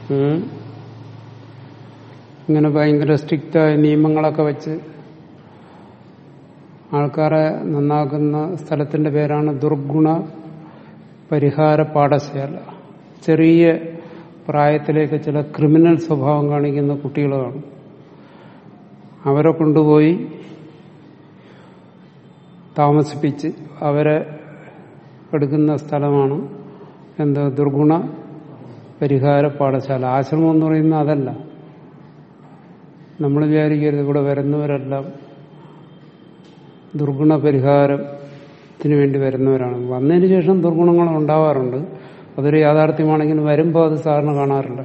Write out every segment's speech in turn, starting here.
ഉം. ഇങ്ങനെ ഭയങ്കര സ്ട്രിക്റ്റായ നിയമങ്ങളൊക്കെ വെച്ച് ആൾക്കാരെ നന്നാക്കുന്ന സ്ഥലത്തിന്റെ പേരാണ് ദുർഗുണ പരിഹാര പാഠശാല ചെറിയ പ്രായത്തിലേക്ക് ചില ക്രിമിനൽ സ്വഭാവം കാണിക്കുന്ന കുട്ടികൾ കാണും അവരെ കൊണ്ടുപോയി താമസിപ്പിച്ച് അവരെ എടുക്കുന്ന സ്ഥലമാണ് എന്താ ദുർഗുണ പരിഹാര പാഠശാല ആശ്രമം എന്ന് പറയുന്നത് അതല്ല നമ്മൾ വിചാരിക്കരുത് ഇവിടെ വരുന്നവരെല്ലാം ദുർഗുണ പരിഹാരത്തിന് വേണ്ടി വരുന്നവരാണ് വന്നതിന് ശേഷം ദുർഗുണങ്ങൾ ഉണ്ടാവാറുണ്ട് അതൊരു യാഥാർത്ഥ്യമാണെങ്കിലും വരുമ്പോൾ അത് സാറിന് കാണാറില്ല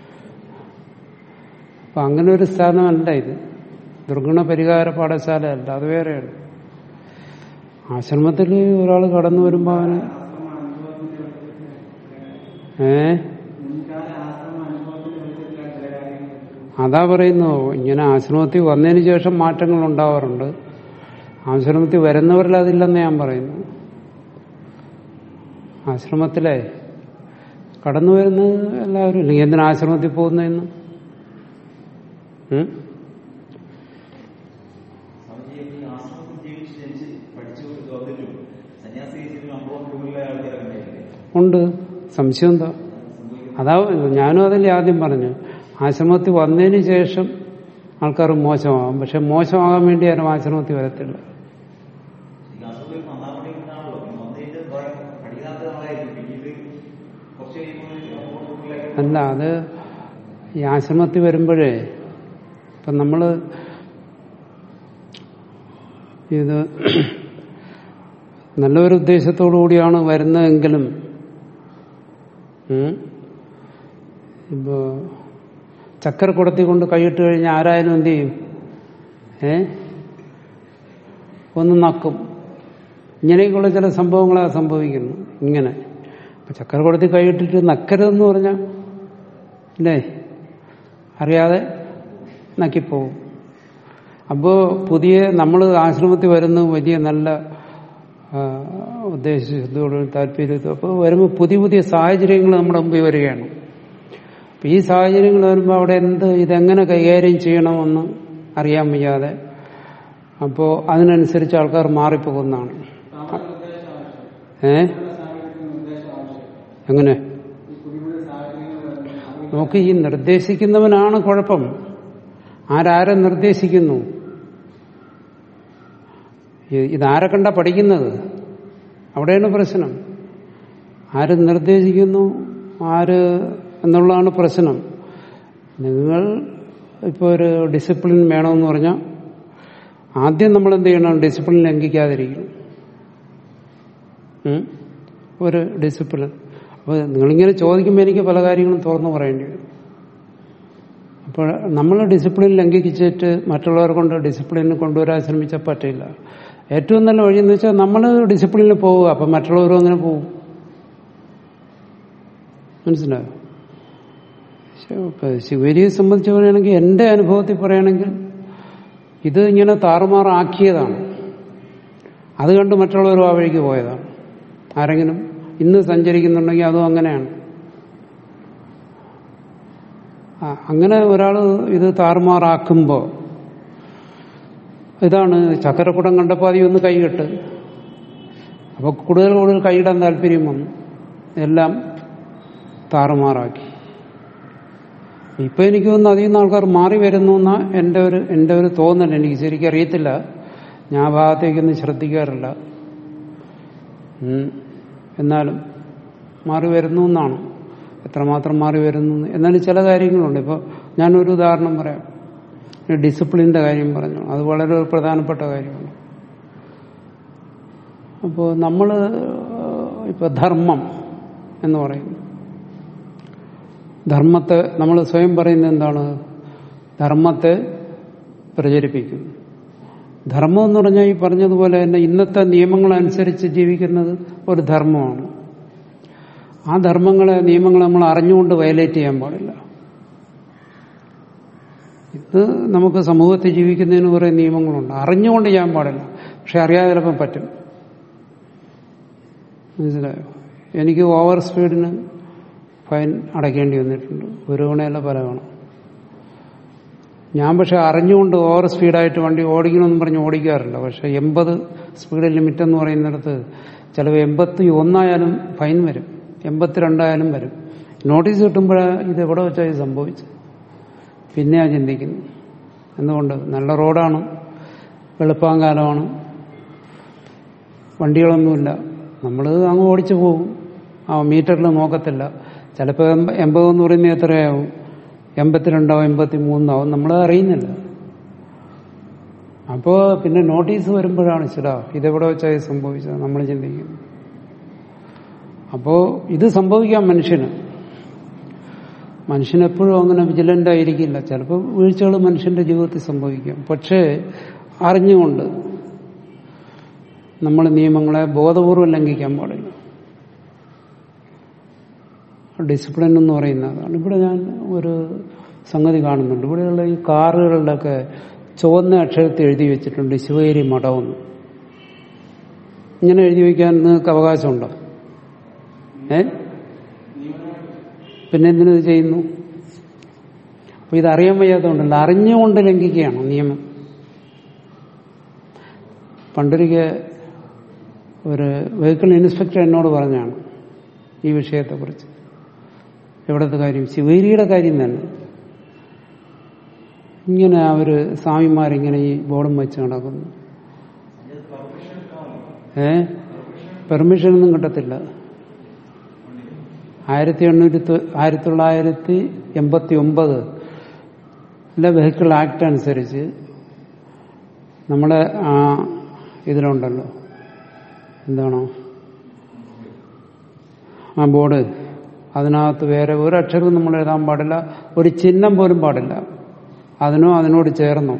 അപ്പൊ അങ്ങനെ ഒരു സ്ഥാനമല്ല ഇത് ദുർഗുണ പരിഹാര പാഠശാല അല്ല അത് വേറെയാണ് ആശ്രമത്തിൽ ഒരാൾ കടന്നു വരുമ്പോൾ അവന് ഏ അതാ പറയുന്നു ഇങ്ങനെ ആശ്രമത്തിൽ വന്നതിന് ശേഷം മാറ്റങ്ങൾ ഉണ്ടാവാറുണ്ട് ആശ്രമത്തിൽ വരുന്നവരിൽ അതില്ലെന്ന് ഞാൻ പറയുന്നു ആശ്രമത്തിലെ കടന്നു വരുന്നത് എല്ലാവരും ഇല്ലെങ്കിൽ എന്തിനാ ആശ്രമത്തിൽ പോകുന്നതെന്ന് ഉം? സ്വാമിജി ഈ ആശ്രമത്തിൽ ജീവിച്ച് ജനിച്ച് പഠിച്ചു വന്നിട്ടും സന്യാസി ജീവിതം അമ്പത് കൂടുതലുള്ള ആൾക്കാരൊക്കെ ഉണ്ടായില്ലേ ഉണ്ട് സംശയം എന്താ അതാ ഞാനും അതല്ലേ ആദ്യം പറഞ്ഞു ആശ്രമത്തിൽ വന്നതിന് ശേഷം ആൾക്കാർ മോശമാകും പക്ഷെ മോശമാകാൻ വേണ്ടി ആരും ആശ്രമത്തിൽ വരത്തില്ല ഈ അസുഖം നന്നാൻ വേണ്ടി ഉണ്ടാണല്ലോ വന്നതിന്റെ പഠിക്കാത്ത ആളായിരിക്കും പിന്നീട് കുറച്ച് കഴിയുമ്പോൾ അമ്പത് കൂടുതലായിട്ട് അല്ല അത് ഈ ആശ്രമത്തിൽ വരുമ്പോഴേ ഇപ്പം നമ്മൾ ഇത് നല്ലൊരു ഉദ്ദേശത്തോടു കൂടിയാണ് വരുന്നതെങ്കിലും ഉം, ഇപ്പോ ചക്കര കുടത്തി കൊണ്ട് കൈയിട്ട് കഴിഞ്ഞാൽ ആരായാലും എന്ത് ചെയ്യും ഏ ഒന്ന് നക്കും ഇങ്ങനെയൊക്കെയുള്ള ചില സംഭവങ്ങളാണ് സംഭവിക്കുന്നു ഇങ്ങനെ അപ്പൊ ചക്കര കുടത്തി കൈയിട്ടിട്ട് നക്കരുതെന്ന് പറഞ്ഞാൽ അല്ലേ അറിയാതെ നക്കിപ്പോവും അപ്പോൾ പുതിയ നമ്മൾ ആശ്രമത്തിൽ വരുന്ന വലിയ നല്ല ആ, ഉദ്ദേശത്തോടും താല്പര്യത്തോടും അപ്പോൾ വരുമ്പോൾ പുതിയ പുതിയ സാഹചര്യങ്ങൾ നമ്മുടെ മുമ്പിൽ വരികയാണ് അപ്പൊ ഈ സാഹചര്യങ്ങൾ വരുമ്പോൾ അവിടെ എന്ത് ഇതെങ്ങനെ കൈകാര്യം ചെയ്യണമെന്ന് അറിയാൻ വയ്യാതെ അപ്പോൾ അതിനനുസരിച്ച് ആൾക്കാർ മാറിപ്പോകുന്നതാണ് ഏ എങ്ങനെ നോക്ക് ഈ നിർദ്ദേശിക്കുന്നവനാണ് കുഴപ്പം ആരാരെ നിർദ്ദേശിക്കുന്നു ഇ- ഇതാരെ കണ്ട പഠിക്കുന്നത് അവിടെയാണ് പ്രശ്നം ആര് നിർദ്ദേശിക്കുന്നു ആര് എന്നുള്ളതാണ് പ്രശ്നം നിങ്ങൾ ഇപ്പോൾ ഒരു ഡിസിപ്ലിൻ വേണമെന്ന് പറഞ്ഞാൽ ആദ്യം നമ്മൾ എന്ത് ചെയ്യണം ഡിസിപ്ലിൻ ലംഘിക്കാതിരിക്കണം ഉം? ഒരു ഡിസിപ്ലിൻ അപ്പോൾ നിങ്ങളിങ്ങനെ ചോദിക്കുമ്പോൾ എനിക്ക് പല കാര്യങ്ങളും തുറന്നു പറയേണ്ടി വരും അപ്പോൾ നമ്മൾ ഡിസിപ്ലിൻ ലംഘിച്ചിട്ട് മറ്റുള്ളവരെ കൊണ്ട് ഡിസിപ്ലിന് കൊണ്ടുവരാൻ ശ്രമിച്ചാൽ പറ്റില്ല ഏറ്റവും നല്ല വഴി എന്ന് വെച്ചാൽ നമ്മൾ ഡിസിപ്ലിനിൽ പോവുക അപ്പം മറ്റുള്ളവരും അങ്ങനെ പോവും മനസ്സിലായോ ശ- ഇപ്പൊ ശിവരിയെ സംബന്ധിച്ച് പറയുകയാണെങ്കിൽ എന്റെ അനുഭവത്തിൽ പറയുകയാണെങ്കിൽ ഇത് ഇങ്ങനെ താറുമാറാക്കിയതാണ് അത് കണ്ട് മറ്റുള്ളവരും ആ വഴിക്ക് പോയതാണ് ആരെങ്കിലും ഇന്ന് സഞ്ചരിക്കുന്നുണ്ടെങ്കിൽ അതും അങ്ങനെയാണ് ആ, അങ്ങനെ ഒരാൾ ഇത് താറുമാറാക്കുമ്പോൾ ഇതാണ് ചക്കരക്കുടം കണ്ടപ്പോൾ അതി ഒന്ന് കൈകെട്ട് അപ്പൊ കൂടുതൽ കൂടുതൽ കൈയിടാൻ താല്പര്യം വന്നു എല്ലാം താറുമാറാക്കി ഇപ്പൊ എനിക്ക് തോന്നുന്നു അതിൽ നിന്ന് ആൾക്കാർ മാറി വരുന്നു എന്നാ എന്റെ ഒരു എന്റെ ഒരു തോന്നൽ എനിക്ക് ശരിക്കും അറിയത്തില്ല ഞാൻ ആ ഭാഗത്തേക്കൊന്നും ശ്രദ്ധിക്കാറില്ല ഉം. എന്നാലും മാറി വരുന്നു എന്നാണ് എത്രമാത്രം മാറി വരുന്നു എന്ന്. എന്നാലും ചില കാര്യങ്ങളുണ്ട് ഇപ്പോൾ ഞാനൊരു ഉദാഹരണം പറയാം ഈ ഡിസിപ്ലിന്റെ കാര്യം പറഞ്ഞു അത് വളരെ ഒരു പ്രധാനപ്പെട്ട കാര്യമാണ് അപ്പോൾ നമ്മൾ ഇപ്പൊ ധർമ്മം എന്ന് പറയുന്നു ധർമ്മത്തെ നമ്മൾ സ്വയം പറയുന്നത് എന്താണ് ധർമ്മത്തെ പ്രചരിപ്പിക്കുന്നു ധർമ്മം എന്ന് പറഞ്ഞാൽ ഈ പറഞ്ഞതുപോലെ തന്നെ ഇന്നത്തെ നിയമങ്ങളനുസരിച്ച് ജീവിക്കുന്നത് ഒരു ധർമ്മമാണ് ആ ധർമ്മങ്ങളെ നിയമങ്ങളെ നമ്മൾ അറിഞ്ഞുകൊണ്ട് വയലേറ്റ് ചെയ്യാൻ പാടില്ല ഇത് നമുക്ക് സമൂഹത്തിൽ ജീവിക്കുന്നതിന് കുറേ നിയമങ്ങളുണ്ട് അറിഞ്ഞുകൊണ്ട് ചെയ്യാൻ പാടില്ല പക്ഷെ അറിയാതെ ചിലപ്പം പറ്റും മനസ്സിലായോ എനിക്ക് ഓവർ സ്പീഡിന് ഫൈൻ അടയ്ക്കേണ്ടി വന്നിട്ടുണ്ട് ഒരു തവണയല്ല പല തവണ ഞാൻ പക്ഷെ അറിഞ്ഞുകൊണ്ട് ഓവർ സ്പീഡായിട്ട് വണ്ടി ഓടിക്കണമെന്ന് പറഞ്ഞ് ഓടിക്കാറില്ല പക്ഷെ എൺപത് സ്പീഡ് ലിമിറ്റ് എന്ന് പറയുന്നിടത്ത് ചിലപ്പോൾ എൺപത്തി ഒന്നായാലും ഫൈൻ വരും എൺപത്തിരണ്ടായാലും വരും നോട്ടീസ് കിട്ടുമ്പോഴേ ഇത് എവിടെ വെച്ചാൽ ഇത് സംഭവിച്ചത് പിന്നെയാ ചിന്തിക്കുന്നു എന്തുകൊണ്ട് നല്ല റോഡാണ് വെളുപ്പാങ്കാലമാണ് വണ്ടികളൊന്നുമില്ല നമ്മൾ അങ്ങ് ഓടിച്ചു പോകും ആ മീറ്ററിൽ നോക്കത്തില്ല ചിലപ്പോൾ എൺപ- എൺപതെന്ന് പറയുന്നത് എത്രയാവും എൺപത്തിരണ്ടാവും എൺപത്തി മൂന്നാവും നമ്മൾ അറിയുന്നില്ല അപ്പോൾ പിന്നെ നോട്ടീസ് വരുമ്പോഴാണ് ചില ഇതെവിടെ വെച്ചാൽ ഇത് സംഭവിച്ചത് നമ്മൾ ചിന്തിക്കുന്നു അപ്പോൾ ഇത് സംഭവിക്കാം മനുഷ്യന് മനുഷ്യനെപ്പോഴും അങ്ങനെ വിജിലന്റ് ആയിരിക്കില്ല ചിലപ്പോൾ വീഴ്ചകൾ മനുഷ്യന്റെ ജീവിതത്തിൽ സംഭവിക്കാം പക്ഷേ അറിഞ്ഞുകൊണ്ട് നമ്മൾ നിയമങ്ങളെ ബോധപൂർവം ലംഘിക്കാൻ പാടില്ല ഡിസിപ്ലിൻ എന്ന് പറയുന്നതാണ് ഇവിടെ ഞാൻ ഒരു സംഗതി കാണുന്നുണ്ട് ഇവിടെയുള്ള ഈ കാറുകളിലൊക്കെ ചുവന്ന അക്ഷരത്തിൽ എഴുതി വെച്ചിട്ടുണ്ട് ശിവഗിരി മഠമെന്ന് ഇങ്ങനെ എഴുതി വയ്ക്കാൻ നിങ്ങൾക്ക് അവകാശമുണ്ടോ ഏ പിന്നെ എന്തിനത് ചെയ്യുന്നു അപ്പൊ ഇത് അറിയാൻ വയ്യാത്തതുകൊണ്ടല്ല അറിഞ്ഞുകൊണ്ട് ലംഘിക്കുകയാണ് നിയമം പണ്ടൊരിക്കൽ ഒരു വെഹിക്കിൾ ഇൻസ്പെക്ടർ എന്നോട് പറഞ്ഞാണ് ഈ വിഷയത്തെക്കുറിച്ച് എവിടത്തെ കാര്യം ശിവഗിരിയുടെ കാര്യം തന്നെ ഇങ്ങനെ അവര് സ്വാമിമാരിങ്ങനെ ഈ ബോർഡും വെച്ച് നടക്കുന്നു ഏ പെർമിഷൻ ഒന്നും കിട്ടത്തില്ല ആയിരത്തി എണ്ണൂറ്റി തൊ- ആയിരത്തി തൊള്ളായിരത്തി എൺപത്തി ഒമ്പത് വെഹിക്കിൾ ആക്ട് അനുസരിച്ച് നമ്മുടെ ആ ഇതിലുണ്ടല്ലോ എന്താണോ ആ ബോർഡ് അതിനകത്ത് വേറെ ഒരു അക്ഷരവും നമ്മൾ എഴുതാൻ പാടില്ല ഒരു ചിഹ്നം പോലും പാടില്ല അതിനോ അതിനോട് ചേർന്നോ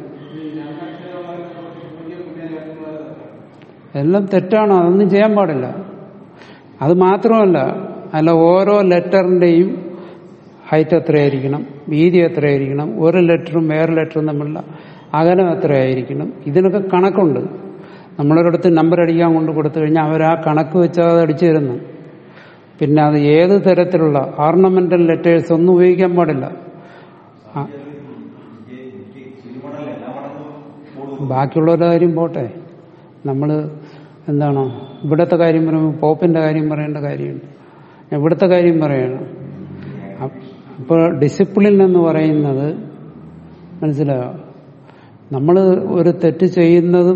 എല്ലാം തെറ്റാണ് അതൊന്നും ചെയ്യാൻ പാടില്ല അത് മാത്രമല്ല അല്ല ഓരോ ലെറ്ററിന്റെയും ഹൈറ്റ് എത്രയായിരിക്കണം വീതി എത്രയായിരിക്കണം ഒരു ലെറ്ററും വേറെ ലെറ്ററും തമ്മിലുള്ള അകലം എത്രയായിരിക്കണം ഇതിനൊക്കെ കണക്കുണ്ട് നമ്മളൊരിടത്ത് നമ്പർ അടിക്കാൻ കൊണ്ട് കൊടുത്തു കഴിഞ്ഞാൽ അവർ ആ കണക്ക് വെച്ച് അത് അടിച്ചു തരുന്നു പിന്നെ അത് ഏത് തരത്തിലുള്ള ഓർണമെന്റൽ ലെറ്റേഴ്സ് ഒന്നും ഉപയോഗിക്കാൻ പാടില്ല ആ, ബാക്കിയുള്ളവരുടെ കാര്യം പോട്ടെ നമ്മൾ എന്താണ് ഇവിടുത്തെ കാര്യം പറയുമ്പോൾ പോപ്പിന്റെ കാര്യം പറയേണ്ട കാര്യമുണ്ട് ഇവിടുത്തെ കാര്യം പറയണം അപ്പോൾ ഡിസിപ്ലിൻ എന്ന് പറയുന്നത് മനസ്സിലായോ നമ്മൾ ഒരു തെറ്റ് ചെയ്യുന്നതും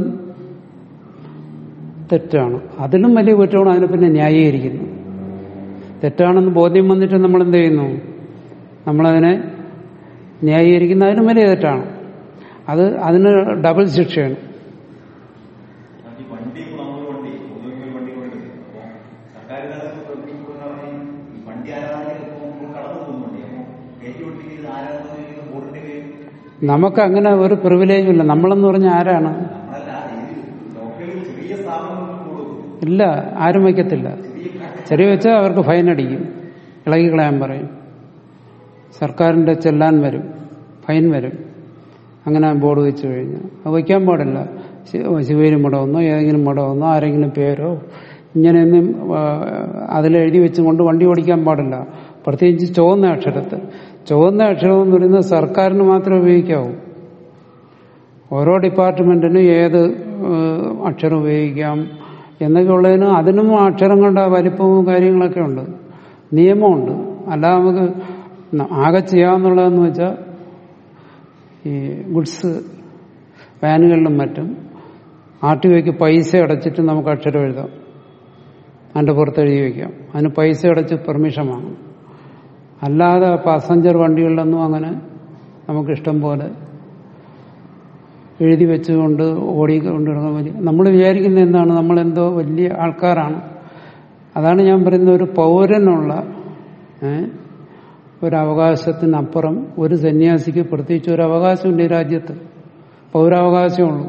തെറ്റാണ് അതിലും വലിയ കുറ്റമാണ് അതിനെ പിന്നെ ന്യായീകരിക്കുന്നു തെറ്റാണെന്ന് ബോധ്യം വന്നിട്ട് നമ്മൾ എന്ത് ചെയ്യുന്നു നമ്മളതിനെ ന്യായീകരിക്കുന്ന അതിനും വലിയ തെറ്റാണ് അത് അതിന് ഡബിൾ ശിക്ഷയാണ് ഈ വണ്ടി നമ്മളൊരു വണ്ടി പൊതുവെ വണ്ടി കൊണ്ടെടുക്കും അപ്പൊ സർക്കാർ ഈ വണ്ടി ആരാണെങ്കിൽ ഇപ്പൊ കടന്നു പോകുന്നുണ്ട് അപ്പൊ കയറ്റി വിട്ടിരിക്കുന്നത് ആരാണെന്ന് ബോർഡിന്റെ കയ്യിൽ നമുക്ക് അങ്ങനെ ഒരു പ്രിവിലേജും ഇല്ല നമ്മളെന്ന് പറഞ്ഞാൽ ആരാണ് നമ്മളല്ല ഈ ലോക്കലിൽ ചെറിയ സ്ഥാപനങ്ങൾക്ക് കൊടുക്കും ഇല്ല ആരും വയ്ക്കത്തില്ല ചെറിയ വെച്ചാൽ അവർക്ക് ഫൈൻ അടിക്കും ഇളകി കളയാൻ പറയും സർക്കാരിന്റെ ചെല്ലാൻ വരും ഫൈൻ വരും അങ്ങനെ ബോർഡ് വെച്ച് കഴിഞ്ഞാൽ അത് വയ്ക്കാൻ പാടില്ല ശി- ശിവേരി മഠമെന്നോ ഏതെങ്കിലും മഠമെന്നോ ആരെങ്കിലും പേരോ ഇങ്ങനെയൊന്നും ആ, അതിലെഴുതി വെച്ചും കൊണ്ട് വണ്ടി ഓടിക്കാൻ പാടില്ല പ്രത്യേകിച്ച് ചുവന്ന അക്ഷരത്ത് ചുവന്ന അക്ഷരം എന്ന് പറയുന്നത് സർക്കാരിന് മാത്രമേ ഉപയോഗിക്കാവൂ ഓരോ ഡിപ്പാർട്ട്മെന്റിനും ഏത് ഏഹ്, അക്ഷരം ഉപയോഗിക്കാം എന്നൊക്കെ ഉള്ളതിന് അതിനും അക്ഷരങ്ങളുടെ വലിപ്പവും കാര്യങ്ങളൊക്കെ ഉണ്ട് നിയമമുണ്ട് അല്ലാതെ നമുക്ക് ന- ആകെ ചെയ്യാവുന്നുള്ളതെന്ന് വെച്ചാൽ ഈ ഗുഡ്സ് വാനുകളിലും മറ്റും ആർ ടി ഒക്ക് പൈസ അടച്ചിട്ട് നമുക്ക് അക്ഷരം എഴുതാം അതിൻ്റെ പുറത്ത് എഴുതി വയ്ക്കാം അതിന് പൈസ അടച്ച് പെർമിഷൻ വാങ്ങും അല്ലാതെ പാസഞ്ചർ വണ്ടികളിലൊന്നും അങ്ങനെ നമുക്ക് ഇഷ്ടം പോലെ എഴുതി വെച്ചുകൊണ്ട് ഓടിക്കൊണ്ടിരുന്ന വലിയ നമ്മൾ വിചാരിക്കുന്ന എന്താണ് നമ്മളെന്തോ വലിയ ആൾക്കാരാണ് അതാണ് ഞാൻ പറയുന്ന ഒരു പൗരനുള്ള ഏ, ഒരു അവകാശത്തിനപ്പുറം ഒരു സന്യാസിക്ക് പ്രത്യേകിച്ച് ഒരു അവകാശമുണ്ട് ഈ രാജ്യത്ത് പൗരാവകാശമുള്ളൂ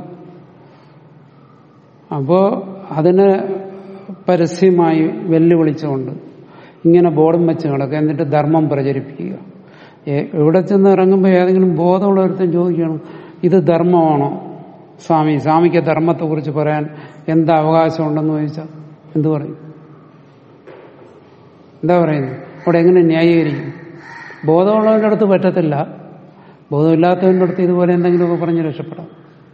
അപ്പോ അതിനെ പരസ്യമായി വെല്ലുവിളിച്ചുകൊണ്ട് ഇങ്ങനെ ബോർഡും വെച്ച് നടക്കുക എന്നിട്ട് ധർമ്മം പ്രചരിപ്പിക്കുക എ- എവിടെ ചെന്ന് ഇറങ്ങുമ്പോൾ ഏതെങ്കിലും ബോധമുള്ളവരുത്തും ചോദിക്കണം ഇത് ധർമ്മമാണോ സ്വാമി സ്വാമിക്ക് ധർമ്മത്തെക്കുറിച്ച് പറയാൻ എന്താ അവകാശമുണ്ടെന്ന് ചോദിച്ചാൽ എന്തു പറയും എന്താ പറയുന്നത് അവിടെ എങ്ങനെ ന്യായീകരിക്കും ബോധമുള്ളവൻ്റെ അടുത്ത് പറ്റത്തില്ല ബോധമില്ലാത്തവൻ്റെ അടുത്ത് ഇതുപോലെ എന്തെങ്കിലുമൊക്കെ പറഞ്ഞ് രക്ഷപ്പെടാം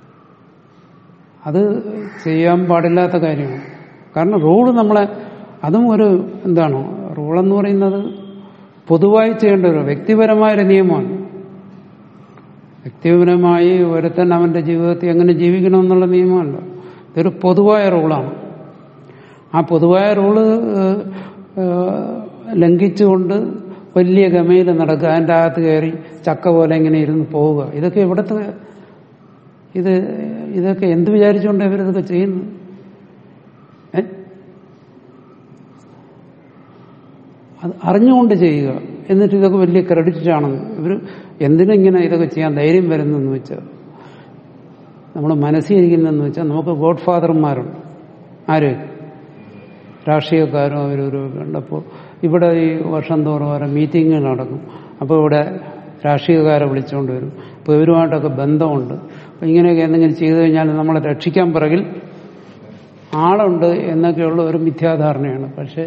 അത് ചെയ്യാൻ പാടില്ലാത്ത കാര്യമാണ് കാരണം റൂള് നമ്മളെ അതും ഒരു എന്താണ് റൂളെന്ന് പറയുന്നത് പൊതുവായി ചെയ്യേണ്ട ഒരു വ്യക്തിപരമായൊരു നിയമമാണ് വ്യക്തിപരമായി ഒരുത്തൻ അവന്റെ ജീവിതത്തിൽ എങ്ങനെ ജീവിക്കണമെന്നുള്ള നിയമമല്ല ഇതൊരു പൊതുവായ റൂളാണ് ആ പൊതുവായ റൂള് ഏഹ്, ഏഹ്, ലംഘിച്ചുകൊണ്ട് വലിയ ഗമയിൽ നടക്കുക അതിൻ്റെ അകത്ത് കയറി ചക്ക പോലെ ഇങ്ങനെ ഇരുന്ന് പോവുക ഇതൊക്കെ ഇവിടുത്തെ ഇത് ഇതൊക്കെ എന്ത് വിചാരിച്ചുകൊണ്ട് ഇവരിതൊക്കെ ചെയ്യുന്നു ഏ അത് അറിഞ്ഞുകൊണ്ട് ചെയ്യുക എന്നിട്ട് ഇതൊക്കെ വലിയ ക്രെഡിറ്റ് ആണെന്ന് ഇവർ എന്തിനെങ്ങനെ ഇതൊക്കെ ചെയ്യാൻ ധൈര്യം വരുന്നെന്ന് വെച്ചാൽ നമ്മൾ മനസ്സിലിരിക്കുന്നതെന്ന് വെച്ചാൽ നമുക്ക് ഗോഡ് ഫാദർമാരുണ്ട് ആര് രാഷ്ട്രീയക്കാരും അവരൊരു കണ്ടപ്പോൾ ഇവിടെ ഈ വർഷം തോറും ഓരോ മീറ്റിങ്ങുകൾ നടക്കും അപ്പോൾ ഇവിടെ രാഷ്ട്രീയക്കാരെ വിളിച്ചുകൊണ്ട് വരും അപ്പോൾ ഇവരുമായിട്ടൊക്കെ ബന്ധമുണ്ട് അപ്പോൾ ഇങ്ങനെയൊക്കെ എന്തെങ്കിലും ചെയ്തു കഴിഞ്ഞാൽ നമ്മളെ രക്ഷിക്കാൻ പിറകിൽ ആളുണ്ട് എന്നൊക്കെയുള്ള ഒരു മിഥ്യാധാരണയാണ് പക്ഷേ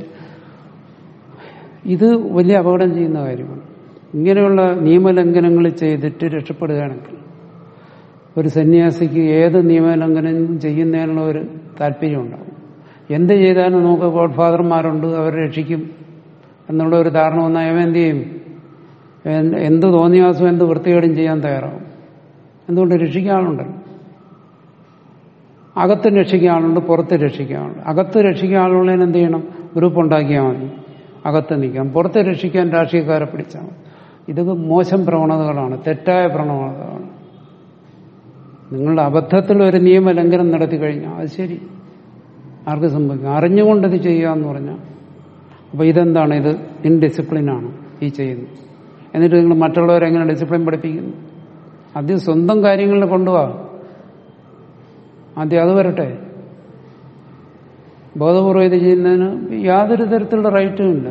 ഇത് വലിയ അപകടം ചെയ്യുന്ന കാര്യമാണ് ഇങ്ങനെയുള്ള നിയമലംഘനങ്ങൾ ചെയ്തിട്ട് രക്ഷപ്പെടുകയാണെങ്കിൽ ഒരു സന്യാസിക്ക് ഏത് നിയമലംഘനം ചെയ്യുന്നതിനുള്ള ഒരു താല്പര്യം ഉണ്ടാവും എന്ത് ചെയ്താലും നമുക്ക് ഗോഡ് ഫാദർമാരുണ്ട് അവരെ രക്ഷിക്കും എന്നുള്ള ഒരു ധാരണ വന്നാൽ അവൻ എന്ത് ചെയ്യും എന്ത് എന്ത് തോന്നിയാസവും എന്ത് വൃത്തികേടും ചെയ്യാൻ തയ്യാറാവും എന്തുകൊണ്ട് രക്ഷിക്കാൻ ആളുണ്ടല്ലോ അകത്ത് രക്ഷിക്കാൻ ആളുണ്ട് പുറത്ത് രക്ഷിക്കാൻ ആളുണ്ട് അകത്ത് രക്ഷിക്കാൻ ആളുള്ളതിന് എന്ത് ചെയ്യണം ഗ്രൂപ്പ് ഉണ്ടാക്കിയാൽ മതി അകത്ത് നിൽക്കാം പുറത്ത് രക്ഷിക്കാൻ രാഷ്ട്രീയക്കാരെ പിടിച്ചാൽ മതി ഇതൊക്കെ മോശം പ്രവണതകളാണ് തെറ്റായ പ്രവണതകളാണ് നിങ്ങളുടെ അബദ്ധത്തിൽ ഒരു നിയമലംഘനം നടത്തി കഴിഞ്ഞാൽ അത് ശരി ആർക്ക് സംഭവിക്കും അറിഞ്ഞുകൊണ്ടത് ചെയ്യുക എന്ന് പറഞ്ഞാൽ അപ്പൊ ഇതെന്താണ് ഇത് ഇൻഡിസിപ്ലിനാണ് ഈ ചെയ്യുന്നത് എന്നിട്ട് നിങ്ങൾ മറ്റുള്ളവരെ എങ്ങനെ ഡിസിപ്ലിൻ പഠിപ്പിക്കുന്നു ആദ്യം സ്വന്തം കാര്യങ്ങളിൽ കൊണ്ടുപോവാ ആദ്യം അത് വരട്ടെ ബോധപൂർവ്വം ഇത് ചെയ്യുന്നതിന് യാതൊരു തരത്തിലുള്ള റൈറ്റും ഇല്ല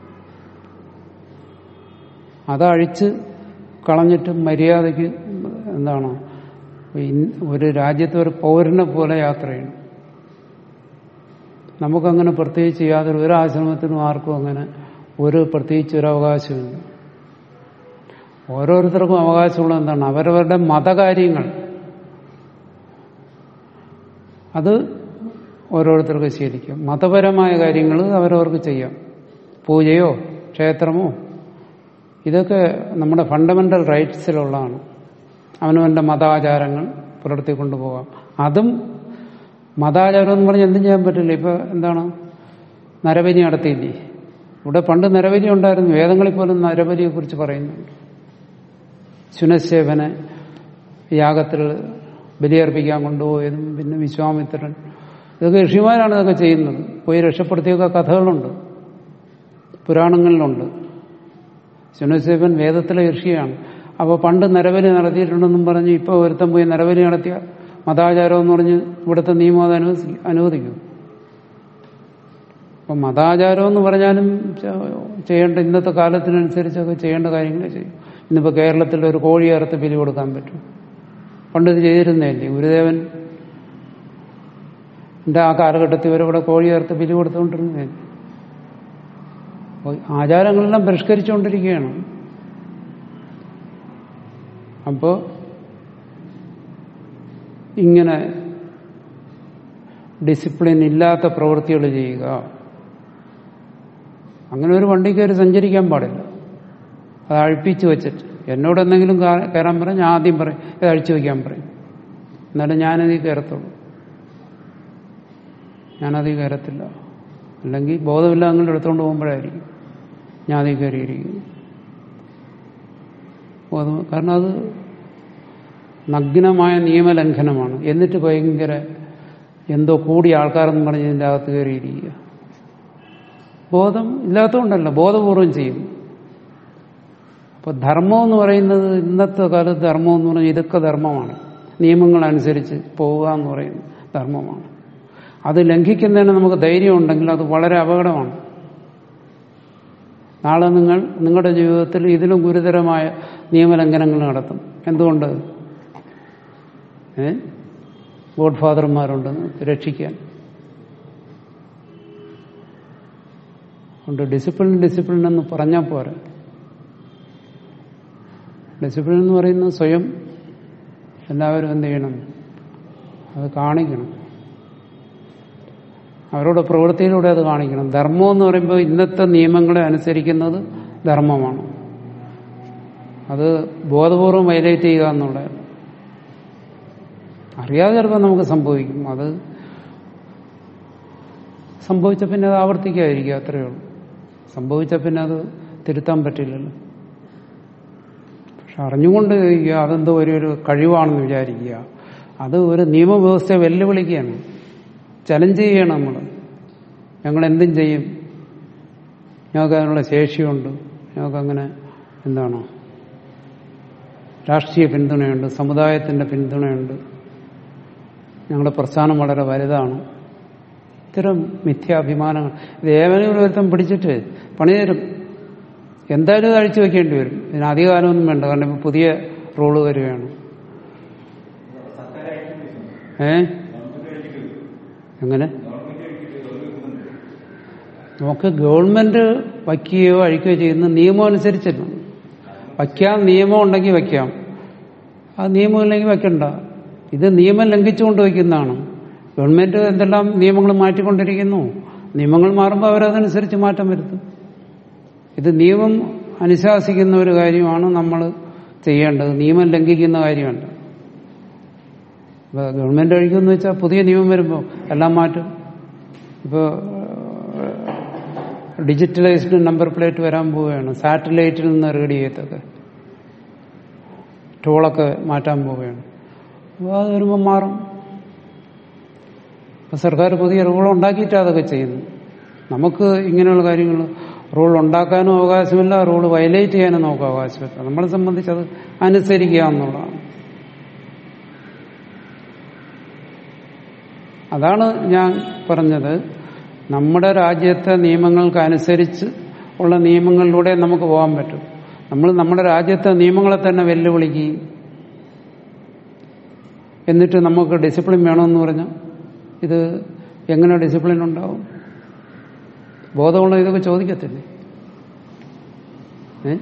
അതഴിച്ച് കളഞ്ഞിട്ട് മര്യാദയ്ക്ക് എന്താണ് ഇൻ- ഒരു രാജ്യത്തെ ഒരു പൗരനെ പോലെ യാത്ര ചെയ്യണം നമുക്കങ്ങനെ പ്രത്യേകിച്ച് യാതൊരു ഒരു ആശ്രമത്തിനും ആർക്കും അങ്ങനെ ഒരു പ്രത്യേകിച്ച് ഒരു അവകാശമില്ല ഓരോരുത്തർക്കും അവകാശമുള്ളത് എന്താണ് അവരവരുടെ മതകാര്യങ്ങൾ അത് ഓരോരുത്തർക്ക് ശീലിക്കാം മതപരമായ കാര്യങ്ങൾ അവരവർക്ക് ചെയ്യാം പൂജയോ ക്ഷേത്രമോ ഇതൊക്കെ നമ്മുടെ ഫണ്ടമെന്റൽ റൈറ്റ്സിലുള്ളതാണ് അവനവന്റെ മതാചാരങ്ങൾ പുലർത്തിക്കൊണ്ടു പോകാം അതും മതാചാരം എന്ന് പറഞ്ഞാൽ എന്തും ചെയ്യാൻ പറ്റില്ല ഇപ്പൊ എന്താണ് നരബലി നടത്തിയില്ലേ ഇവിടെ പണ്ട് നരബലി ഉണ്ടായിരുന്നു വേദങ്ങളിൽ പോലും നരബലിയെ കുറിച്ച് പറയുന്നുണ്ട് ശുനശേവനെ യാഗത്തിൽ ബലിയർപ്പിക്കാൻ കൊണ്ടുപോയതും പിന്നെ വിശ്വാമിത്രൻ ഇതൊക്കെ ഋഷിമാരാണ് ഇതൊക്കെ ചെയ്യുന്നത് പോയി രക്ഷപ്പെടുത്തിയൊക്കെ കഥകളുണ്ട് പുരാണങ്ങളിലുണ്ട് ശുനശേവൻ വേദത്തിലെ ഋഷിയാണ് അപ്പോൾ പണ്ട് നരബലി നടത്തിയിട്ടുണ്ടെന്നും പറഞ്ഞ് ഇപ്പോൾ ഒരുത്തം പോയി നരബലി നടത്തിയ മതാചാരം എന്ന് പറഞ്ഞ് ഇവിടുത്തെ നിയമം അത് അനുവദിക്കും അനുവദിക്കും അപ്പം മതാചാരം എന്ന് പറഞ്ഞാലും ചെ- ചെയ്യേണ്ട ഇന്നത്തെ കാലത്തിനനുസരിച്ചൊക്കെ ചെയ്യേണ്ട കാര്യങ്ങളെ ചെയ്യും ഇന്നിപ്പോൾ കേരളത്തിൽ ഒരു കോഴി അറുത്ത് ബലി കൊടുക്കാൻ പറ്റും പണ്ട് ഇത് ചെയ്തിരുന്നതല്ലേ ഗുരുദേവൻ എന്റെ ആ കാലഘട്ടത്തിൽ വരെ ഇവിടെ കോഴി അറുത്ത് ബലി കൊടുത്തുകൊണ്ടിരുന്നതല്ലേ അപ്പോൾ ആചാരങ്ങളെല്ലാം പരിഷ്കരിച്ചുകൊണ്ടിരിക്കുകയാണ് അപ്പോൾ ഇങ്ങനെ ഡിസിപ്ലിൻ ഇല്ലാത്ത പ്രവൃത്തികൾ ചെയ്യുക അങ്ങനെ ഒരു വണ്ടി കയറി സഞ്ചരിക്കാൻ പാടില്ല അത് അഴിപ്പിച്ച് വെച്ചിട്ട് എന്നോട് എന്തെങ്കിലും കാ- കയറാൻ പറയും ഞാൻ ആദ്യം പറയും ഇത് അഴിച്ചു വയ്ക്കാൻ പറയും എന്നാലും ഞാനതിൽ കയറത്തുള്ളൂ ഞാനതിൽ കയറത്തില്ല അല്ലെങ്കിൽ ബോധമില്ല അങ്ങനെ എടുത്തുകൊണ്ട് പോകുമ്പോഴായിരിക്കും ഞാൻ അതിൽ കയറിയിരിക്കും ബോധം കാരണം അത് നഗ്നമായ നിയമലംഘനമാണ് എന്നിട്ട് ഭയങ്കര എന്തോ കൂടിയ ആൾക്കാരെന്ന് പറഞ്ഞ് ഇതിൻ്റെ അകത്ത് കയറിയിരിക്കുക ബോധം ഇല്ലാത്തതുകൊണ്ടല്ല ബോധപൂർവം ചെയ്യും അപ്പൊ ധർമ്മം എന്ന് പറയുന്നത് ഇന്നത്തെ കാലത്ത് ധർമ്മം എന്ന് പറഞ്ഞാൽ ഇതൊക്കെ ധർമ്മമാണ് നിയമങ്ങളനുസരിച്ച് പോവുക എന്ന് പറയുന്നത് ധർമ്മമാണ് അത് ലംഘിക്കുന്നതിന് നമുക്ക് ധൈര്യം ഉണ്ടെങ്കിൽ അത് വളരെ അപകടമാണ് നാളെ നിങ്ങൾ നിങ്ങളുടെ ജീവിതത്തിൽ ഇതിലും ഗുരുതരമായ നിയമലംഘനങ്ങൾ നടത്തും എന്തുകൊണ്ട് ഏ ഗോഡ് ഫാദർമാരുണ്ട് രക്ഷിക്കാൻ അതുകൊണ്ട് ഡിസിപ്ലിൻ ഡിസിപ്ലിൻ എന്ന് പറഞ്ഞാൽ പോരാ ഡിസിപ്ലിൻ എന്ന് പറയുന്നത് സ്വയം എല്ലാവരും എന്ത് ചെയ്യണം അത് കാണിക്കണം അവരുടെ പ്രവൃത്തിയിലൂടെ അത് കാണിക്കണം ധർമ്മം എന്ന് പറയുമ്പോൾ ഇന്നത്തെ നിയമങ്ങളെ അനുസരിക്കുന്നത് ധർമ്മമാണ് അത് ബോധപൂർവം വയലേറ്റ് ചെയ്യുക എന്നുള്ളത് അറിയാതെ ചിലപ്പോൾ നമുക്ക് സംഭവിക്കും അത് സംഭവിച്ച പിന്നെ അത് ആവർത്തിക്കാതിരിക്കുക അത്രയേ ഉള്ളൂ സംഭവിച്ച പിന്നെ അത് തിരുത്താൻ പറ്റില്ലല്ലോ പക്ഷെ അറിഞ്ഞുകൊണ്ട് ഇരിക്കുക അതെന്തോ ഒരു ഒരു കഴിവാണെന്ന് വിചാരിക്കുക അത് ഒരു നിയമവ്യവസ്ഥയെ വെല്ലുവിളിക്കുകയാണ് ചലഞ്ച് ചെയ്യണം നമ്മൾ ഞങ്ങൾ എന്തും ചെയ്യും ഞങ്ങൾക്ക് അതിനുള്ള ശേഷിയുണ്ട് ഞങ്ങൾക്കങ്ങനെ എന്താണ് രാഷ്ട്രീയ പിന്തുണയുണ്ട് സമുദായത്തിന്റെ പിന്തുണയുണ്ട് ഞങ്ങളുടെ പ്രസ്ഥാനം വളരെ വലുതാണ് ഇത്തരം മിഥ്യാഭിമാനങ്ങൾ ഇത് ഏവനെങ്കിലും ഒരുത്തം പിടിച്ചിട്ട് പണി തരും എന്തായാലും ഇത് അഴിച്ചു വെക്കേണ്ടി വരും ഇതിന് അധികാരമൊന്നും വേണ്ട കാരണം ഇപ്പൊ പുതിയ റൂള് വരികയാണ് ഏ എങ്ങനെ നമുക്ക് ഗവൺമെന്റ് വയ്ക്കുകയോ അഴിക്കുകയോ ചെയ്യുന്ന നിയമം അനുസരിച്ചല്ല വയ്ക്കാം നിയമം ഉണ്ടെങ്കിൽ വയ്ക്കാം ആ നിയമം ഇല്ലെങ്കിൽ വയ്ക്കണ്ട ഇത് നിയമം ലംഘിച്ചുകൊണ്ട് വയ്ക്കുന്നതാണ് ഗവൺമെന്റ് എന്തെല്ലാം നിയമങ്ങൾ മാറ്റിക്കൊണ്ടിരിക്കുന്നു നിയമങ്ങൾ മാറുമ്പോൾ അവരതനുസരിച്ച് മാറ്റം വരുത്തും ഇത് നിയമം അനുശാസിക്കുന്ന ഒരു കാര്യമാണ് നമ്മൾ ചെയ്യേണ്ടത് നിയമം ലംഘിക്കുന്ന കാര്യമല്ല ഇപ്പൊ ഗവൺമെന്റ് ഒഴിക്കുമെന്ന് വെച്ചാൽ പുതിയ നിയമം വരുമ്പോൾ എല്ലാം മാറ്റും ഇപ്പോൾ ഡിജിറ്റലൈസ്ഡ് നമ്പർ പ്ലേറ്റ് വരാൻ പോവുകയാണ് സാറ്റലൈറ്റിൽ നിന്ന് റീഡ് ചെയ്യത്തൊക്കെ ടോളൊക്കെ മാറ്റാൻ പോവുകയാണ് അപ്പോൾ അത് വരുമ്പോൾ മാറും ഇപ്പൊ സർക്കാർ പുതിയ റൂൾ ഉണ്ടാക്കിയിട്ടാണ് അതൊക്കെ ചെയ്യുന്നു നമുക്ക് ഇങ്ങനെയുള്ള കാര്യങ്ങൾ റൂൾ ഉണ്ടാക്കാനും അവകാശമില്ല റൂൾ വയലേറ്റ് ചെയ്യാനും നമുക്ക് അവകാശമില്ല നമ്മളെ സംബന്ധിച്ച് അത് അനുസരിക്കുക എന്നുള്ളതാണ് അതാണ് ഞാൻ പറഞ്ഞത് നമ്മുടെ രാജ്യത്തെ നിയമങ്ങൾക്ക് അനുസരിച്ച് ഉള്ള നിയമങ്ങളിലൂടെ നമുക്ക് പോകാൻ പറ്റും നമ്മൾ നമ്മുടെ രാജ്യത്തെ നിയമങ്ങളെ തന്നെ വെല്ലുവിളിക്കുകയും എന്നിട്ട് നമുക്ക് ഡിസിപ്ലിൻ വേണമെന്ന് പറഞ്ഞാൽ ഇത് എങ്ങനെ ഡിസിപ്ലിൻ ഉണ്ടാവും ബോധമുള്ള ഇതൊക്കെ ചോദിക്കത്തില്ലേ ഏ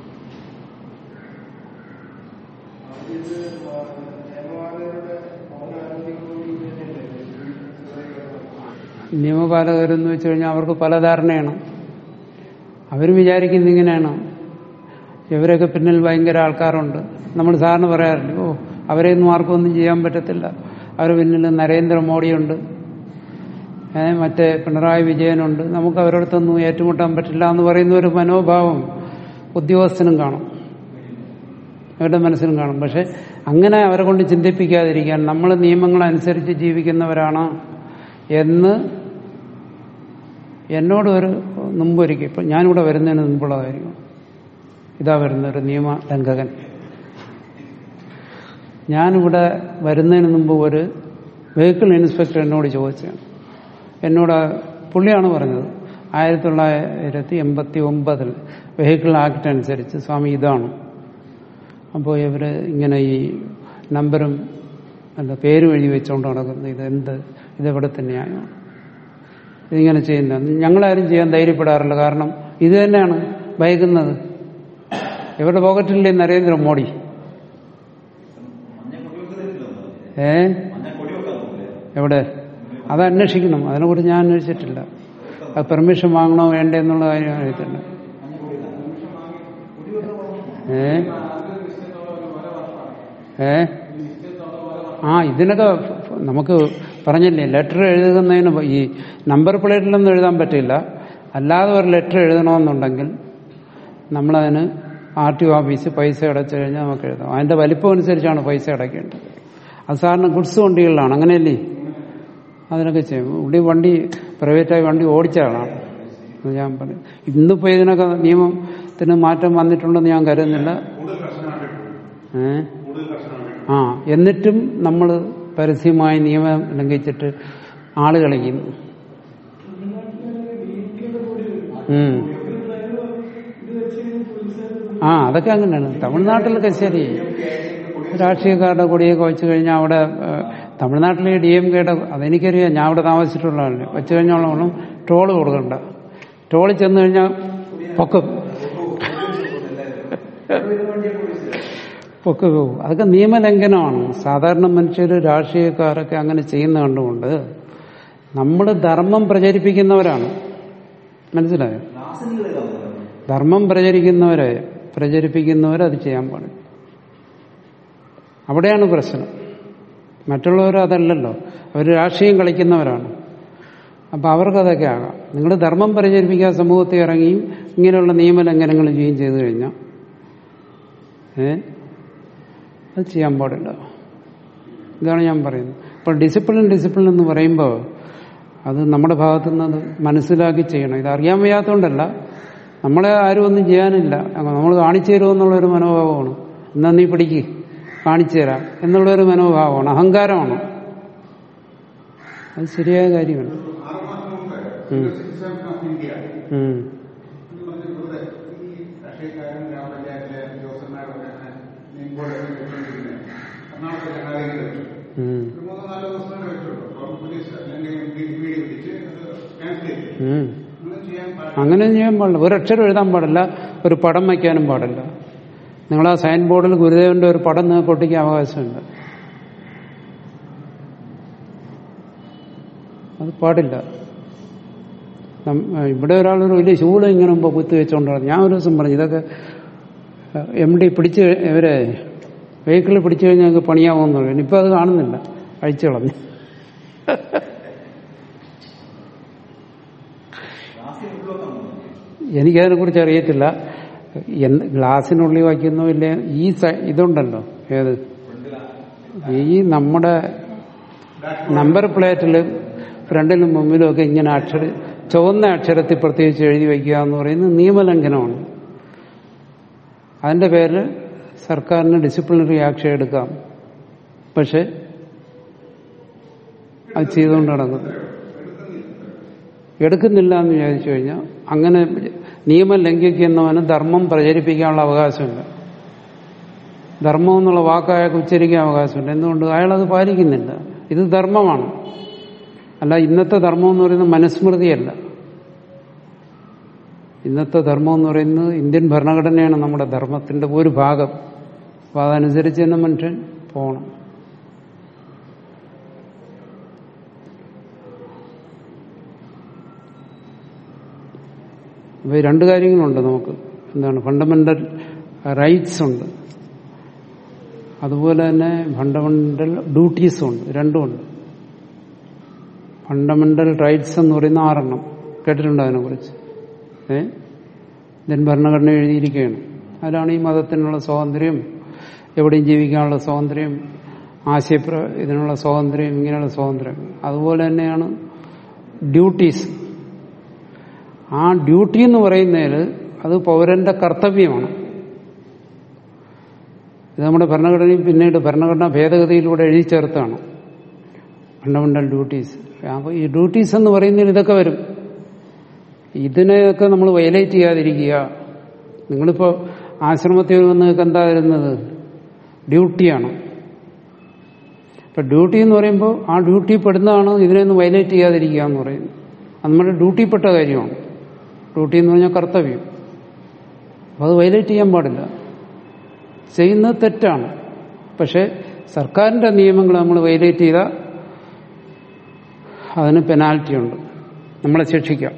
നിയമപാലകരെന്ന് വെച്ച് കഴിഞ്ഞാൽ അവർക്ക് പല ധാരണയാണ് അവർ വിചാരിക്കുന്നത് ഇങ്ങനെയാണ് ഇവരൊക്കെ പിന്നിൽ ഭയങ്കര ആൾക്കാരുണ്ട് നമ്മൾ സാറിന് പറയാറില്ല ഓ അവരെയൊന്നും ആർക്കും ഒന്നും ചെയ്യാൻ പറ്റത്തില്ല അവർ പിന്നിൽ നരേന്ദ്രമോദിയുണ്ട് ഏ മറ്റേ പിണറായി വിജയനുണ്ട് നമുക്ക് അവരടുത്തൊന്നും ഏറ്റുമുട്ടാൻ പറ്റില്ല എന്ന് പറയുന്ന ഒരു മനോഭാവം ഉദ്യോഗസ്ഥനും കാണും അവരുടെ മനസ്സിലും കാണും പക്ഷെ അങ്ങനെ അവരെ കൊണ്ട് ചിന്തിപ്പിക്കാതിരിക്കാൻ നമ്മൾ നിയമങ്ങളനുസരിച്ച് ജീവിക്കുന്നവരാണ് എന്ന് എന്നോട് ഒരു മുമ്പൊരിക്കും ഇപ്പം ഞാനിവിടെ വരുന്നതിന് മുമ്പുള്ള കാര്യമാണ് ഇതാ വരുന്ന ഒരു നിയമ ലംഘകൻ ഞാനിവിടെ വരുന്നതിന് മുമ്പ് ഒരു വെഹിക്കിൾ ഇൻസ്പെക്ടർ എന്നോട് ചോദിച്ചതാണ് എന്നോട് പുള്ളിയാണ് പറഞ്ഞത് ആയിരത്തി തൊള്ളായിരത്തി എൺപത്തി ഒമ്പതിൽ വെഹിക്കിൾ ആക്ട് അനുസരിച്ച് സ്വാമി ഇതാണ് അപ്പോൾ ഇവർ ഇങ്ങനെ ഈ നമ്പറും എന്താ പേരും എഴുതി വെച്ചുകൊണ്ട് നടക്കുന്നത് ഇത് എന്ത് ഇതെവിടുത്തെ ന്യായമാണ് ഇതിങ്ങനെ ചെയ്യുന്നത് ഞങ്ങളാരും ചെയ്യാൻ ധൈര്യപ്പെടാറില്ല കാരണം ഇത് തന്നെയാണ് ഭയക്കുന്നത് ഇവരുടെ പോക്കറ്റിലെ നരേന്ദ്രമോദി ഏ എവിടെ അത് അന്വേഷിക്കണം അതിനെക്കുറിച്ച് ഞാൻ അന്വേഷിച്ചിട്ടില്ല അത് പെർമിഷൻ വാങ്ങണോ വേണ്ടേ എന്നുള്ള കാര്യം അറിയത്തില്ല ഏ ഏ ആ ഇതിനൊക്കെ നമുക്ക് പറഞ്ഞില്ലേ ലെറ്റർ എഴുതുന്നതിന് ഈ നമ്പർ പ്ലേറ്റിലൊന്നും എഴുതാൻ പറ്റില്ല അല്ലാതെ ഒരു ലെറ്റർ എഴുതണമെന്നുണ്ടെങ്കിൽ നമ്മളതിന് ആർ ടി ഒ ഓഫീസ് പൈസ അടച്ചു കഴിഞ്ഞാൽ നമുക്ക് എഴുതാം അതിന്റെ വലിപ്പം അനുസരിച്ചാണ് പൈസ അടയ്ക്കേണ്ടത് അത് സാറിന് ഗുഡ്സ് വണ്ടികളിലാണ് അങ്ങനെയല്ലേ അതിനൊക്കെ ചെയ്യും ഇവിടെ വണ്ടി പ്രൈവറ്റായി വണ്ടി ഓടിച്ച ആളാണ് അത് ഞാൻ പറയും ഇന്നിപ്പോ ഇതിനൊക്കെ നിയമത്തിന് മാറ്റം വന്നിട്ടുണ്ടെന്ന് ഞാൻ കരുതുന്നില്ല ഏ ആ എന്നിട്ടും നമ്മൾ പരസ്യമായി നിയമം ലംഘിച്ചിട്ട് ആള് കളിക്കുന്നു ഉം. ആ അതൊക്കെ അങ്ങനെയാണ് തമിഴ്നാട്ടിലൊക്കെ ശരി രാഷ്ട്രീയക്കാരുടെ കൊടിയൊക്കെ വെച്ച് കഴിഞ്ഞാൽ അവിടെ ഏഹ്, തമിഴ്നാട്ടിലെ ഡി എം കെയുടെ അതെനിക്കറിയാം ഞാൻ അവിടെ താമസിച്ചിട്ടുള്ളതല്ലേ വെച്ച് കഴിഞ്ഞോളം ടോള് കൊടുക്കണ്ട ടോളിൽ ചെന്ന് കഴിഞ്ഞാൽ പൊക്കും പൊക്ക് പോകും അതൊക്കെ നിയമലംഘനമാണ് സാധാരണ മനുഷ്യർ രാഷ്ട്രീയക്കാരൊക്കെ അങ്ങനെ ചെയ്യുന്ന കണ്ടുകൊണ്ട് നമ്മൾ ധർമ്മം പ്രചരിപ്പിക്കുന്നവരാണ് മനസ്സിലായോ ക്ലാസ്സിൽ ഏതാവുന്നത് ധർമ്മം പ്രചരിക്കുന്നവരെ പ്രചരിപ്പിക്കുന്നവർ അത് ചെയ്യാൻ പാടില്ല അവിടെയാണ് പ്രശ്നം മറ്റുള്ളവർ അതല്ലല്ലോ അവർ രാഷ്ട്രീയം കളിക്കുന്നവരാണ് അപ്പൊ അവർക്കതൊക്കെ ആകാം നിങ്ങൾ ധർമ്മം പ്രചരിപ്പിക്കാൻ സമൂഹത്തിൽ ഇറങ്ങിയും ഇങ്ങനെയുള്ള നിയമലംഘനങ്ങൾ ചെയ്യുകയും ചെയ്തു കഴിഞ്ഞാൽ ഏ അത് ചെയ്യാൻ പാടില്ല ഇതാണ് ഞാൻ പറയുന്നത് അപ്പോൾ ഡിസിപ്ലിൻ ഡിസിപ്ലിൻ എന്ന് പറയുമ്പോൾ അത് നമ്മുടെ ഭാഗത്തു നിന്ന് അത് മനസ്സിലാക്കി ചെയ്യണം ഇത് അറിയാൻ വയ്യാത്തതുകൊണ്ടല്ല നമ്മളെ ആരും ഒന്നും ചെയ്യാനില്ല നമ്മൾ കാണിച്ചു തരുമെന്നുള്ളൊരു മനോഭാവമാണ് എന്നാ നീ പിടിക്ക് കാണിച്ചു തരാം എന്നുള്ളൊരു മനോഭാവമാണ് അഹങ്കാരമാണ് അത് ശരിയായ കാര്യമാണ് ആറുമാസം മുമ്പ് ഉം. സിറ്റിസൺ ഓഫ് ഇന്ത്യ ഉം. എന്ന് പറഞ്ഞ് വെറുതെ ഈ രാഷ്ട്രീയക്കാരൻ ഗ്രാമപഞ്ചായത്തിലെ ജോസന്മാരൊക്കെ മെയിൻ ബോർഡൊക്കെ വെച്ചുകൊണ്ടിരുന്നത് എറണാകുളത്തെ ജനാധിപത്യം വെച്ചു ഉം. ഒരു മൂന്നോ നാലോ ദിവസം വെച്ചുള്ളൂ അപ്പം പോലീസ് അല്ലെങ്കിൽ വീട് പിടിച്ച് അത് ക്യാൻസൽ ചെയ്തു ഉം. അങ്ങനെ ചെയ്യാൻ പാടില്ല അങ്ങനെ ചെയ്യാൻ പാടില്ല ഒരക്ഷരം എഴുതാൻ പാടില്ല ഒരു പടം വയ്ക്കാനും പാടില്ല നിങ്ങൾ ആ സൈൻ ബോർഡിൽ ഗുരുദേവന്റെ ഒരു പടം നിങ്ങൾക്ക് ഒട്ടിക്കാൻ അവകാശമുണ്ട് അത് പാടില്ല നം- ഇവിടെ ഒരാളൊരു വലിയ ശൂലം ഇങ്ങനെ മുമ്പ് കുത്തി വെച്ചോണ്ട് നടന്നു. ഞാൻ ഒരു ദിവസം പറഞ്ഞു ഇതൊക്കെ എം ഡി പിടിച്ച് ഇവരെ വെഹിക്കിൾ പിടിച്ചു കഴിഞ്ഞാൽ ഞങ്ങൾക്ക് പണിയാവുമെന്ന് പറഞ്ഞു ഇപ്പൊ അത് കാണുന്നില്ല അഴിച്ചു കളഞ്ഞു ക്ലാസ്സിൽ ഉള്ളൊക്കെ എനിക്കതിനെ കുറിച്ച് അറിയത്തില്ല എന്ത് ഗ്ലാസിനുള്ളിൽ വയ്ക്കുന്നോ ഇല്ലേ ഈ സ- ഇതുണ്ടല്ലോ ഏത് ഈ നമ്മുടെ നമ്പർ പ്ലേറ്റിൽ ഫ്രണ്ടിലും മുമ്പിലും ഒക്കെ ഇങ്ങനെ അക്ഷര ചുവന്ന അക്ഷരത്തിൽ പ്രത്യേകിച്ച് എഴുതി വയ്ക്കുക എന്ന് പറയുന്നത് നിയമലംഘനമാണ് അതിന്റെ പേരിൽ സർക്കാരിന് ഡിസിപ്ലിനറി ആക്ഷൻ എടുക്കാം പക്ഷെ അത് ചെയ്തുകൊണ്ട് നടക്കുന്നു എടുക്കുന്നില്ല എന്ന് വിചാരിച്ചു കഴിഞ്ഞാൽ അങ്ങനെ നിയമം ലംഘിക്കുന്നവന് ധർമ്മം പ്രചരിപ്പിക്കാനുള്ള അവകാശമുണ്ട് ധർമ്മം എന്നുള്ള വാക്ക് അയാൾക്ക് ഉച്ചരിക്കാൻ അവകാശമുണ്ട് എന്തുകൊണ്ട് അയാളത് പാലിക്കുന്നില്ല ഇത് ധർമ്മമാണ് അല്ല ഇന്നത്തെ ധർമ്മം എന്ന് പറയുന്നത് മനുസ്മൃതിയല്ല ഇന്നത്തെ ധർമ്മം എന്ന് പറയുന്നത് ഇന്ത്യൻ ഭരണഘടനയാണ് നമ്മുടെ ധർമ്മത്തിന്റെ ഒരു ഭാഗം അപ്പൊ അതനുസരിച്ച് തന്നെ മനുഷ്യൻ പോകണം അപ്പൊ ഈ രണ്ട് കാര്യങ്ങളുണ്ട് നമുക്ക് എന്താണ് ഫണ്ടമെന്റൽ റൈറ്റ്സ് ഉണ്ട് അതുപോലെ തന്നെ ഫണ്ടമെന്റൽ ഡ്യൂട്ടീസും ഉണ്ട് രണ്ടുമുണ്ട് ഫണ്ടമെന്റൽ റൈറ്റ്സ് എന്ന് പറയുന്ന ആറെണ്ണം കേട്ടിട്ടുണ്ടോ അതിനെ കുറിച്ച് ഏ ഇന്ത്യൻ ഭരണഘടന എഴുതിയിരിക്കുകയാണ് അതിലാണ് ഈ മതത്തിനുള്ള സ്വാതന്ത്ര്യം എവിടെയും ജീവിക്കാനുള്ള സ്വാതന്ത്ര്യം ആശയപ്ര ഇതിനുള്ള സ്വാതന്ത്ര്യം ഇങ്ങനെയുള്ള സ്വാതന്ത്ര്യം അതുപോലെ തന്നെയാണ് ഡ്യൂട്ടീസ് ആ ഡ്യൂട്ടി എന്ന് പറയുന്നതിൽ അത് പൗരന്റെ കർത്തവ്യമാണ് ഇത് നമ്മുടെ ഭരണഘടനയിൽ പിന്നീട് ഭരണഘടനാ ഭേദഗതിയിലൂടെ എഴുതി ചേർത്താണ് ഫണ്ടമെന്റൽ ഡ്യൂട്ടീസ് അപ്പോൾ ഈ ഡ്യൂട്ടീസ് എന്ന് പറയുന്നതിൽ ഇതൊക്കെ വരും ഇതിനെയൊക്കെ നമ്മൾ വയലേറ്റ് ചെയ്യാതിരിക്കുക നിങ്ങളിപ്പോ ആശ്രമത്തിൽ വന്ന് നിങ്ങൾക്ക് എന്താ വരുന്നത് ഡ്യൂട്ടിയാണ് ഇപ്പൊ ഡ്യൂട്ടി എന്ന് പറയുമ്പോൾ ആ ഡ്യൂട്ടി പെടുന്നതാണ് ഇതിനെയൊന്ന് വയലേറ്റ് ചെയ്യാതിരിക്കുക എന്ന് പറയുന്നത് അത് നമ്മുടെ ഡ്യൂട്ടിപ്പെട്ട കാര്യമാണ് ഡ്യൂട്ടി എന്ന് പറഞ്ഞാൽ കർത്തവ്യം അപ്പൊ അത് വയലേറ്റ് ചെയ്യാൻ പാടില്ല ചെയ്യുന്നത് തെറ്റാണ് പക്ഷെ സർക്കാരിന്റെ നിയമങ്ങൾ നമ്മൾ വയലേറ്റ് ചെയ്താൽ അതിന് പെനാൽറ്റി ഉണ്ട് നമ്മളെ ശിക്ഷിക്കാം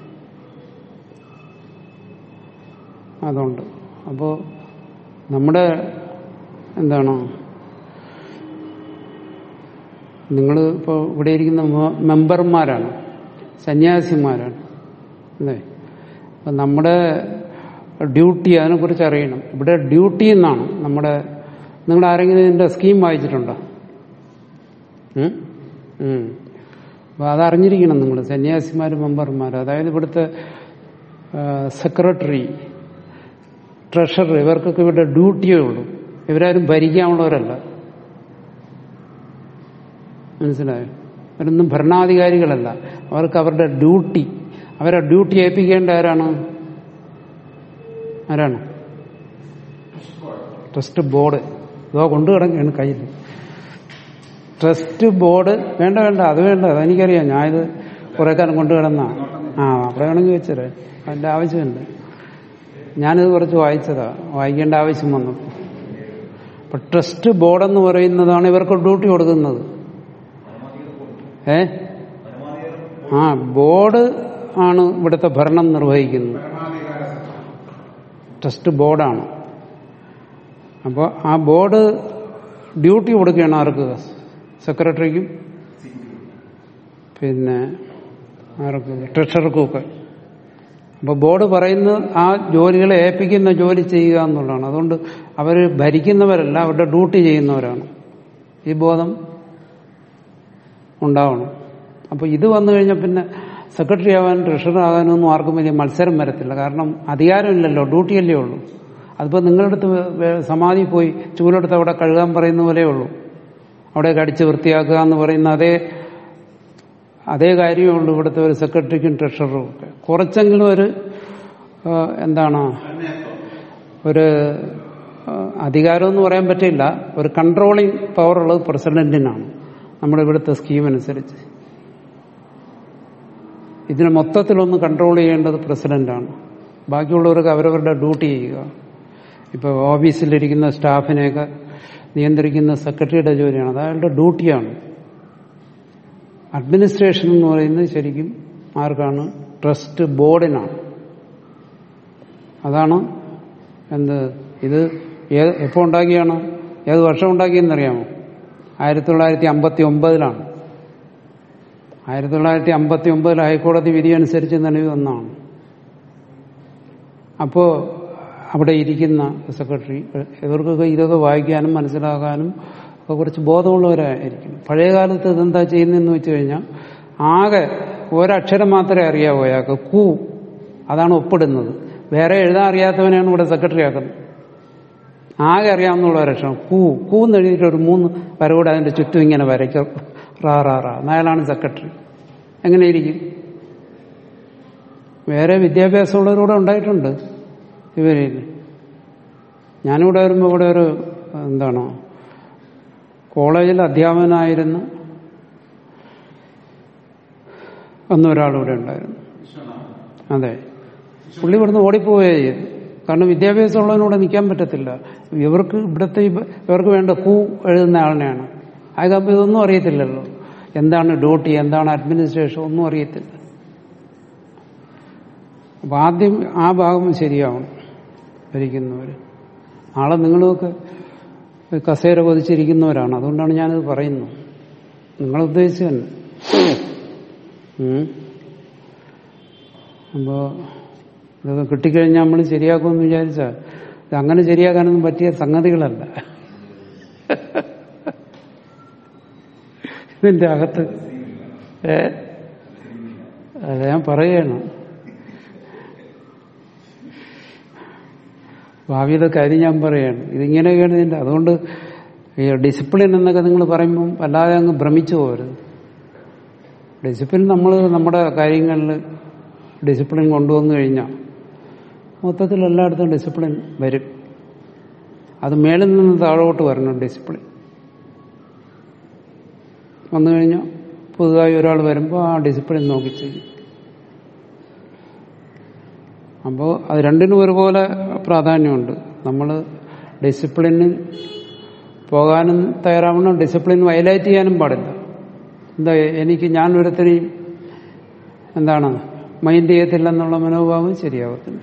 അതുകൊണ്ട് അപ്പോൾ നമ്മുടെ എന്താണ് നിങ്ങൾ ഇപ്പോൾ ഇവിടെ ഇരിക്കുന്ന മെ- മെമ്പർമാരാണ് സന്യാസിമാരാണ് അല്ലേ അപ്പം നമ്മുടെ ഡ്യൂട്ടി അതിനെക്കുറിച്ച് അറിയണം ഇവിടെ ഡ്യൂട്ടി എന്നാണ് നമ്മുടെ നിങ്ങൾ ആരെങ്കിലും ഇതിന്റെ സ്കീം വായിച്ചിട്ടുണ്ടോ ഉം? ഉം. അപ്പൊ അതറിഞ്ഞിരിക്കണം നിങ്ങൾ സന്യാസിമാർ മെമ്പർമാർ അതായത് ഇവിടുത്തെ സെക്രട്ടറി ട്രഷറർ ഇവർക്കൊക്കെ ഇവിടെ ഡ്യൂട്ടിയേ ഉള്ളൂ ഇവരാരും ഭരിക്കാനുള്ളവരല്ല മനസ്സിലായോ അവരൊന്നും ഭരണാധികാരികളല്ല അവർക്ക് അവരുടെ ഡ്യൂട്ടി അവരെ ഡ്യൂട്ടി ഏൽപ്പിക്കേണ്ട ആരാണ് ആരാണ് ട്രസ്റ്റ് ബോർഡ് ഇതോ കൊണ്ടു കിടക്കുകയാണ് കയ്യിൽ ട്രസ്റ്റ് ബോർഡ് വേണ്ട വേണ്ട അത് വേണ്ട അതെനിക്കറിയാം ഞാൻ ഇത് കുറെ കാലം കൊണ്ടു കിടന്ന നോട്ടം ആ അവിടെ വേണമെങ്കിൽ വെച്ചേ അതിന്റെ ആവശ്യമുണ്ട് ഞാനിത് കുറച്ച് വായിച്ചതാ വായിക്കേണ്ട ആവശ്യം വന്നു അപ്പൊ ട്രസ്റ്റ് ബോർഡ് എന്ന് പറയുന്നതാണ് ഇവർക്ക് ഡ്യൂട്ടി കൊടുക്കുന്നത് ഏ ആ ബോർഡ് ആണ് ഇവിടുത്തെ ഭരണം നിർവഹിക്കുന്നത് പരമാധികാര സഭ ട്രസ്റ്റ് ബോർഡാണ് അപ്പോൾ ആ ബോർഡ് ഡ്യൂട്ടി കൊടുക്കുകയാണ് ആർക്ക് സെക്രട്ടറിക്കും പിന്നെ ആർക്ക് ട്രഷറർക്കും ഒക്കെ അപ്പോൾ ബോർഡ് പറയുന്ന ആ ജോലികളെ ഏൽപ്പിക്കുന്ന ജോലി ചെയ്യുക എന്നുള്ളതാണ് അതുകൊണ്ട് അവർ ഭരിക്കുന്നവരല്ല അവരുടെ ഡ്യൂട്ടി ചെയ്യുന്നവരാണ് ഈ ബോധം ഉണ്ടാവണം അപ്പോൾ ഇത് വന്നു കഴിഞ്ഞാൽ പിന്നെ സെക്രട്ടറി ആവാനും ട്രഷറർ ആകാനും ഒന്നും ആർക്കും വലിയ മത്സരം വരത്തില്ല കാരണം അധികാരമില്ലല്ലോ ഡ്യൂട്ടിയല്ലേ ഉള്ളൂ അതിപ്പോൾ നിങ്ങളുടെ അടുത്ത് വേ- വേ- സമാധി പോയി ചൂലെടുത്ത് അവിടെ കഴുകാൻ പറയുന്ന പോലെയേ ഉള്ളൂ അവിടെ കടിച്ച് വൃത്തിയാക്കുക എന്ന് പറയുന്ന അതേ അതേ കാര്യമേ ഉള്ളൂ ഇവിടുത്തെ ഒരു സെക്രട്ടറിക്കും ട്രഷററും ഒക്കെ കുറച്ചെങ്കിലും ഒരു ആ, എന്താണ് ഒരു ആ, അധികാരം എന്ന് പറയാൻ പറ്റില്ല ഒരു കൺട്രോളിങ് പവർ ഉള്ളത് പ്രസിഡന്റിനാണ് നമ്മുടെ ഇവിടുത്തെ സ്കീം അനുസരിച്ച് ഇതിനെ മൊത്തത്തിലൊന്ന് കൺട്രോൾ ചെയ്യേണ്ടത് പ്രസിഡന്റാണ് ബാക്കിയുള്ളവർക്ക് അവരവരുടെ ഡ്യൂട്ടി ചെയ്യുക ഇപ്പോൾ ഓഫീസിലിരിക്കുന്ന സ്റ്റാഫിനെയൊക്കെ നിയന്ത്രിക്കുന്ന സെക്രട്ടറിയുടെ ജോലിയാണ് അത് അയാളുടെ ഡ്യൂട്ടിയാണ് അഡ്മിനിസ്ട്രേഷൻ എന്ന് പറയുന്നത് ശരിക്കും ആർക്കാണ് ട്രസ്റ്റ് ബോർഡിനാണ് അതാണ് എന്ത് ഇത് ഏത് എപ്പോൾ ഉണ്ടാക്കിയാണ് ഏത് വർഷം ഉണ്ടാക്കിയെന്നറിയാമോ ആയിരത്തി തൊള്ളായിരത്തി അമ്പത്തി ഒമ്പതിലാണ് ആയിരത്തി തൊള്ളായിരത്തി അമ്പത്തി ഒമ്പതിൽ ഹൈക്കോടതി വിധി അനുസരിച്ച് നിലവിൽ വന്നതാണ് അപ്പോ അവിടെ ഇരിക്കുന്ന സെക്രട്ടറി ഇവർക്കൊക്കെ ഇതൊക്കെ വായിക്കാനും മനസ്സിലാക്കാനും ഒക്കെ കുറച്ച് ബോധമുള്ളവരായിരിക്കും പഴയ കാലത്ത് ഇതെന്താ ചെയ്യുന്നതെന്ന് വെച്ച് കഴിഞ്ഞാൽ ആകെ ഒരക്ഷരം മാത്രമേ അറിയാവൂ അയാൾക്ക് കൂ അതാണ് ഒപ്പിടുന്നത് വേറെ എഴുതാൻ അറിയാത്തവനെയാണ് ഇവിടെ സെക്രട്ടറി ആക്കുന്നത് ആകെ അറിയാവുന്നുള്ള ഒരക്ഷരം കൂ കൂ എന്ന് എഴുതിയിട്ട് ഒരു മൂന്ന് വര കൂടെ അതിന്റെ ചുറ്റും ഇങ്ങനെ വരയ്ക്കും റാ റാ റാ അയാളാണ് സെക്രട്ടറി എങ്ങനെ ഇരിക്കും വേറെ വിദ്യാഭ്യാസമുള്ളവരൂടെ ഉണ്ടായിട്ടുണ്ട് ഇവരിൽ ഞാനിവിടെ വരുമ്പോൾ ഇവിടെ ഒരു എന്താണ് കോളേജിൽ അധ്യാപകനായിരുന്ന അന്നൊരാളിവിടെ ഉണ്ടായിരുന്നു അതെ പുള്ളി ഇവിടുന്ന് ഓടിപ്പോവുകയെ ചെയ്തു കാരണം വിദ്യാഭ്യാസമുള്ളവനോട് നിൽക്കാൻ പറ്റത്തില്ല ഇവർക്ക് ഇവിടുത്തെ ഈ- ഇവർക്ക് വേണ്ട കൂ എഴുതുന്ന ആളിനെയാണ് അയാൾക്ക് ഇതൊന്നും അറിയത്തില്ലല്ലോ എന്താണ് ഡ്യൂട്ടി എന്താണ് അഡ്മിനിസ്ട്രേഷൻ ഒന്നും അറിയത്തില്ല അപ്പൊ ആദ്യം ആ ഭാഗം ശരിയാവണം ഭരിക്കുന്നവർ നാളെ നിങ്ങളുമൊക്കെ കസേര കൊതിച്ചിരിക്കുന്നവരാണ് അതുകൊണ്ടാണ് ഞാനിത് പറയുന്നത് നിങ്ങൾ ഉദ്ദേശിച്ചു തന്നെ ഉം. അപ്പോ ഇതൊക്കെ കിട്ടിക്കഴിഞ്ഞാൽ നമ്മൾ ശരിയാക്കുമെന്ന് വിചാരിച്ചാൽ ഇത് അങ്ങനെ ശരിയാക്കാനൊന്നും പറ്റിയ സംഗതികളല്ല ഇതിന്റെ അകത്ത് ഏ അത് ഞാൻ പറയുകയാണ് ഭാവിയിലെ കാര്യം ഞാൻ പറയാണ് ഇതിങ്ങനെയൊക്കെയാണ് ഇതിന്റെ അതുകൊണ്ട് ഈ ഡിസിപ്ലിൻ എന്നൊക്കെ നിങ്ങൾ പറയുമ്പം വല്ലാതെ അങ്ങ് ഭ്രമിച്ചു പോകരുത് ഡിസിപ്ലിൻ നമ്മൾ നമ്മുടെ കാര്യങ്ങളിൽ ഡിസിപ്ലിൻ കൊണ്ടുവന്നു കഴിഞ്ഞാൽ മൊത്തത്തിൽ എല്ലായിടത്തും ഡിസിപ്ലിൻ വരും അത് മേളിൽ നിന്ന് താഴോട്ട് വരണം ഡിസിപ്ലിൻ വന്നു കഴിഞ്ഞാൽ പുതുതായി ഒരാൾ വരുമ്പോൾ ആ ഡിസിപ്ലിൻ നോക്കി ചെയ്യും അപ്പോൾ അത് രണ്ടിനും ഒരുപോലെ പ്രാധാന്യമുണ്ട് നമ്മൾ ഡിസിപ്ലിന് പോകാനും തയ്യാറാവണം ഡിസിപ്ലിൻ വയലേറ്റ് ചെയ്യാനും പാടില്ല എന്താ എനിക്ക് ഞാൻ ഒരുത്തരെയും എന്താണ് മൈൻഡ് ചെയ്യത്തില്ലെന്നുള്ള മനോഭാവം ശരിയാവത്തില്ല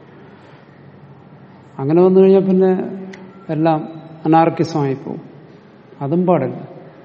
അങ്ങനെ വന്നു കഴിഞ്ഞാൽ പിന്നെ എല്ലാം അനാർക്കിസമായി പോകും അതും പാടില്ല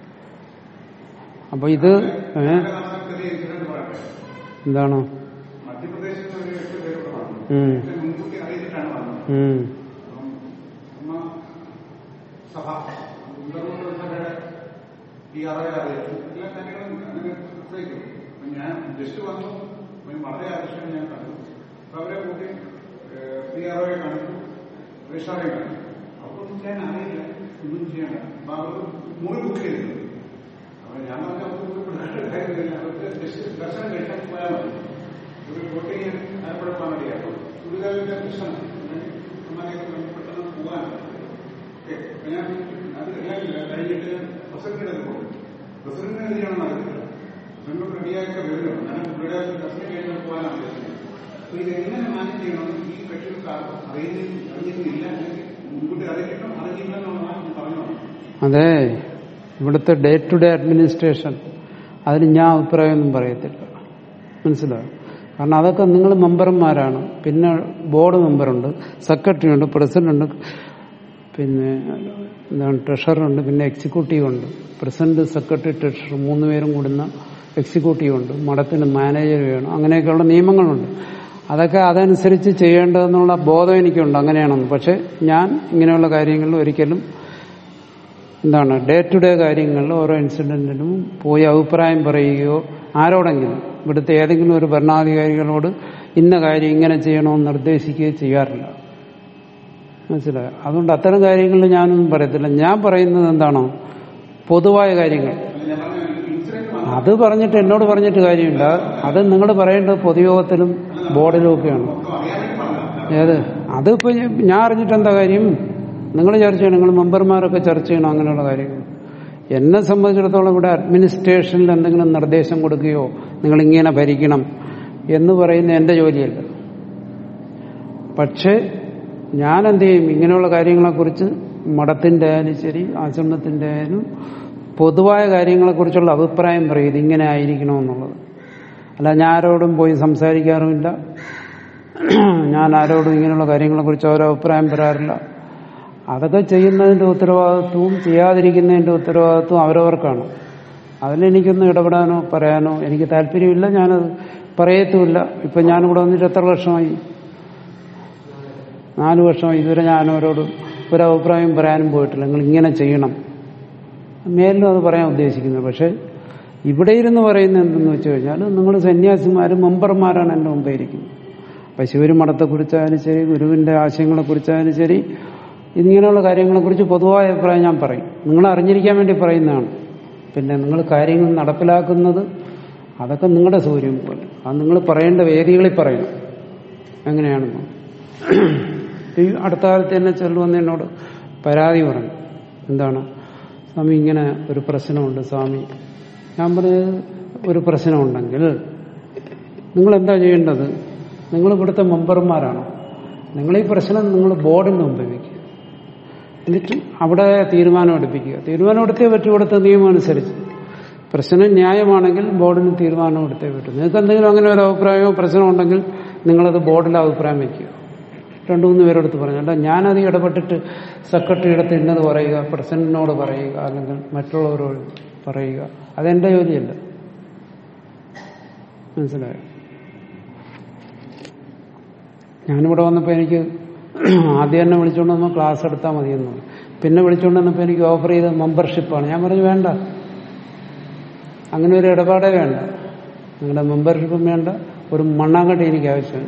അപ്പൊ ഇത് ഏ? ചെറിയ ഇൻസിഡന്റ് പറയട്ടെ എന്താണ് മധ്യപ്രദേശിൽ നിന്ന് ഒരു എട്ട് പേരോട് വന്നു ഉം, പക്ഷെ മുൻകൂട്ടി അറിയിച്ചിട്ടാണ് വന്നത് ഉം, അപ്പം അമ്മ സഭ ഉത്തരവുകളുടെ ഈ അറിയ അറിയിച്ചു എല്ലാ കാര്യങ്ങളും അങ്ങനെ പ്രത്യേകിച്ചു അപ്പൊ ഞാൻ ജസ്റ്റ് വന്നു അപ്പം വളരെ ആകർഷണം ഞാൻ കണ്ടു അപ്പൊ അവരെ കൂട്ടി പി ആർ ഒയെ കാണിച്ചു രജിസ്ട്രാറെ കാണിച്ചു അവർക്കൊന്നും ചെയ്യാൻ അറിയില്ല ഒന്നും ചെയ്യണ്ട അപ്പൊ അവർ മുറി ബുക്ക് ചെയ്തിട്ടുണ്ട് അപ്പൊ ഞാൻ പറഞ്ഞ അവർക്ക് പിള്ളേരുടെ കാര്യമില്ല അവർക്ക് ജസ്റ്റ് ദർശനം കഴിക്കാൻ പോയാൽ മതി ഒരു വോട്ടിങ് ഏർപ്പെടുത്താൻ വേണ്ടിയാണ് ചുടുകാലിന്റെ പ്രശ്നം അമ്മയൊക്കെ പെട്ടെന്ന് പോകാൻ ഓക്കെ അപ്പൊ ഞാൻ അത് എല്ലാം കഴിഞ്ഞിട്ട് പ്രസിഡന്റിന്റെ പോകും പ്രസിഡന്റിന് എന്തിനാണെന്ന് അറിയില്ല നിങ്ങൾ റെഡിയായിട്ട് വരുമോ ഞാൻ ഇവിടെ ടെസ്റ്റ് കഴിഞ്ഞ് പോകാനാണ് ഉദ്ദേശിക്കുന്നത് അപ്പൊ ഇത് എങ്ങനെ മാനേജ് ചെയ്യണം ഈ കക്ഷികൾക്ക് അറിയുന്ന അറിഞ്ഞിട്ടില്ല അല്ലെങ്കിൽ മുൻകൂട്ടി അറിയിക്കണം അറിഞ്ഞില്ല എന്നുള്ളതാണ് ഞാൻ പറഞ്ഞു അതെ ഇവിടുത്തെ ഡേ ടു ഡേ അഡ്മിനിസ്ട്രേഷൻ അതിന് ഞാൻ അഭിപ്രായമൊന്നും പറയത്തില്ല മനസ്സിലായോ കാരണം അതൊക്കെ നിങ്ങൾ മെമ്പർമാരാണ് പിന്നെ ബോർഡ് മെമ്പറുണ്ട് സെക്രട്ടറി ഉണ്ട് പ്രസിഡന്റ് ഉണ്ട് പിന്നെ എന്താണ് ട്രഷറുണ്ട് പിന്നെ എക്സിക്യൂട്ടീവ് ഉണ്ട് പ്രസിഡന്റ് സെക്രട്ടറി ട്രഷറർ മൂന്ന് പേരും കൂടുന്ന എക്സിക്യൂട്ടീവ് ഉണ്ട് മഠത്തിന് മാനേജർ വേണം അങ്ങനെയൊക്കെയുള്ള നിയമങ്ങളുണ്ട് അതൊക്കെ അതനുസരിച്ച് ചെയ്യേണ്ടതെന്നുള്ള ബോധം എനിക്കുണ്ട് അങ്ങനെയാണെന്ന് പക്ഷെ ഞാൻ ഇങ്ങനെയുള്ള കാര്യങ്ങളിൽ ഒരിക്കലും എന്താണ് ഡേ ടു ഡേ കാര്യങ്ങളിൽ ഓരോ ഇൻസിഡന്റിനും പോയി അഭിപ്രായം പറയുകയോ ആരോടെങ്കിലും ഇവിടുത്തെ ഏതെങ്കിലും ഒരു ഭരണാധികാരികളോട് ഇന്ന കാര്യം ഇങ്ങനെ ചെയ്യണമെന്ന് നിർദ്ദേശിക്കുകയോ ചെയ്യാറില്ല മനസ്സിലായോ അതുകൊണ്ട് അത്തരം കാര്യങ്ങളിൽ ഞാനൊന്നും പറയത്തില്ല ഞാൻ പറയുന്നത് എന്താണോ പൊതുവായ കാര്യങ്ങൾ ഞാൻ പറഞ്ഞ ഇൻസിഡന്റ് അത് പറഞ്ഞിട്ട് എന്നോട് പറഞ്ഞിട്ട് കാര്യമില്ല അത് നിങ്ങൾ പറയേണ്ടത് പൊതുയോഗത്തിലും ബോർഡിലും ഒക്കെയാണ് ഏത് അതിപ്പോ ഞാൻ അറിഞ്ഞിട്ട് എന്താ കാര്യം നിങ്ങൾ ചർച്ച ചെയ്യണം നിങ്ങൾ മെമ്പർമാരൊക്കെ ചർച്ച ചെയ്യണം അങ്ങനെയുള്ള കാര്യങ്ങൾ എന്നെ സംബന്ധിച്ചിടത്തോളം ഇവിടെ അഡ്മിനിസ്ട്രേഷനിൽ എന്തെങ്കിലും നിർദ്ദേശം കൊടുക്കുകയോ നിങ്ങൾ ഇങ്ങനെ ഭരിക്കണം എന്ന് പറയുന്ന എന്റെ ജോലിയല്ല പക്ഷേ ഞാൻ എന്ത് ചെയ്യും ഇങ്ങനെയുള്ള കാര്യങ്ങളെക്കുറിച്ച് മഠത്തിന്റെ ആയാലും ശരി ആശ്രമത്തിന്റെ ആയാലും പൊതുവായ കാര്യങ്ങളെക്കുറിച്ചുള്ള അഭിപ്രായം പറയും ഇതിങ്ങനെ ആയിരിക്കണമെന്നുള്ളത് അല്ല ഞാൻ ആരോടും പോയി സംസാരിക്കാറുമില്ല ഞാൻ ആരോടും ഇങ്ങനെയുള്ള കാര്യങ്ങളെക്കുറിച്ച് ഓരോ അഭിപ്രായം പറയാറില്ല അതൊക്കെ ചെയ്യുന്നതിന്റെ ഉത്തരവാദിത്വവും ചെയ്യാതിരിക്കുന്നതിന്റെ ഉത്തരവാദിത്വവും അവരവർക്കാണ് അതിലെനിക്കൊന്നും ഇടപെടാനോ പറയാനോ എനിക്ക് താല്പര്യമില്ല ഞാനത് പറയത്തുമില്ല ഇപ്പൊ ഞാനിവിടെ വന്നിട്ട് എത്ര വർഷമായി നാല് വർഷമായി ഇതുവരെ ഞാൻ അവരോട് ഒരു അഭിപ്രായം പറയാനും പോയിട്ടില്ല നിങ്ങൾ ഇങ്ങനെ ചെയ്യണം മേലിലും അത് പറയാൻ ഉദ്ദേശിക്കുന്നത് പക്ഷെ ഇവിടെ ഇരുന്ന് പറയുന്നത് എന്തെന്ന് വെച്ച് കഴിഞ്ഞാൽ നിങ്ങൾ സന്യാസിമാരും മെമ്പർമാരാണ് എൻ്റെ മുമ്പേ ഇരിക്കുന്നത് അപ്പം ശിവരി മഠത്തെക്കുറിച്ചായാലും ശരി ഗുരുവിന്റെ ആശയങ്ങളെക്കുറിച്ചായാലും ശരി ഇങ്ങനെയുള്ള കാര്യങ്ങളെക്കുറിച്ച് പൊതുവായ അഭിപ്രായം ഞാൻ പറയും നിങ്ങൾ അറിഞ്ഞിരിക്കാൻ വേണ്ടി പറയുന്നതാണ് പിന്നെ നിങ്ങൾ കാര്യങ്ങൾ നടപ്പിലാക്കുന്നത് അതൊക്കെ നിങ്ങളുടെ സൗകര്യം പോലെ അത് നിങ്ങൾ പറയേണ്ട വേദികളിൽ പറയണം എങ്ങനെയാണെന്ന് ഈ അടുത്ത കാലത്ത് തന്നെ ചെല്ലുവന്ന് എന്നോട് പരാതി പറഞ്ഞു എന്താണ് സ്വാമി ഇങ്ങനെ ഒരു പ്രശ്നമുണ്ട് സ്വാമി ഞാൻ പറഞ്ഞത് ഒരു പ്രശ്നമുണ്ടെങ്കിൽ നിങ്ങൾ എന്താ ചെയ്യേണ്ടത് നിങ്ങൾ ഇവിടുത്തെ മെമ്പർമാരാണ് നിങ്ങൾ ഈ പ്രശ്നം നിങ്ങൾ ബോർഡിന് മുമ്പ് വയ്ക്കുക എന്നിട്ട് അവിടെ തീരുമാനം എടുപ്പിക്കുക തീരുമാനം എടുത്തേ പറ്റൂ ഇവിടുത്തെ നിയമം അനുസരിച്ച് പ്രശ്നം ന്യായമാണെങ്കിൽ ബോർഡിന് തീരുമാനം എടുത്തേ പറ്റും നിങ്ങൾക്ക് എന്തെങ്കിലും അങ്ങനെ ഒരു അഭിപ്രായമോ പ്രശ്നമോ ഉണ്ടെങ്കിൽ നിങ്ങളത് ബോർഡിൽ അഭിപ്രായം വയ്ക്കുക രണ്ടു മൂന്ന് പേരെടുത്ത് പറഞ്ഞു അല്ല ഞാനത് ഇടപെട്ടിട്ട് സെക്രട്ടറി അടുത്ത് ഇന്നത് പറയുക പ്രസിഡന്റിനോട് പറയുക അല്ലെങ്കിൽ മറ്റുള്ളവരോട് പറയുക അതെന്റെ ജോലിയല്ല മനസ്സിലായോ ഞാനിവിടെ വന്നപ്പോൾ എനിക്ക് ആദ്യം എന്നെ വിളിച്ചുകൊണ്ട് വന്നപ്പോൾ ക്ലാസ് എടുത്താൽ മതിയെന്ന് പറഞ്ഞു പിന്നെ വിളിച്ചുകൊണ്ട് വന്നപ്പോൾ എനിക്ക് ഓഫർ ചെയ്ത മെമ്പർഷിപ്പാണ് ഞാൻ പറഞ്ഞു വേണ്ട അങ്ങനെ ഒരു ഇടപാടേ വേണ്ട നിങ്ങളുടെ മെമ്പർഷിപ്പും വേണ്ട ഒരു മണ്ണാങ്കട്ടി എനിക്ക് ആവശ്യമാണ്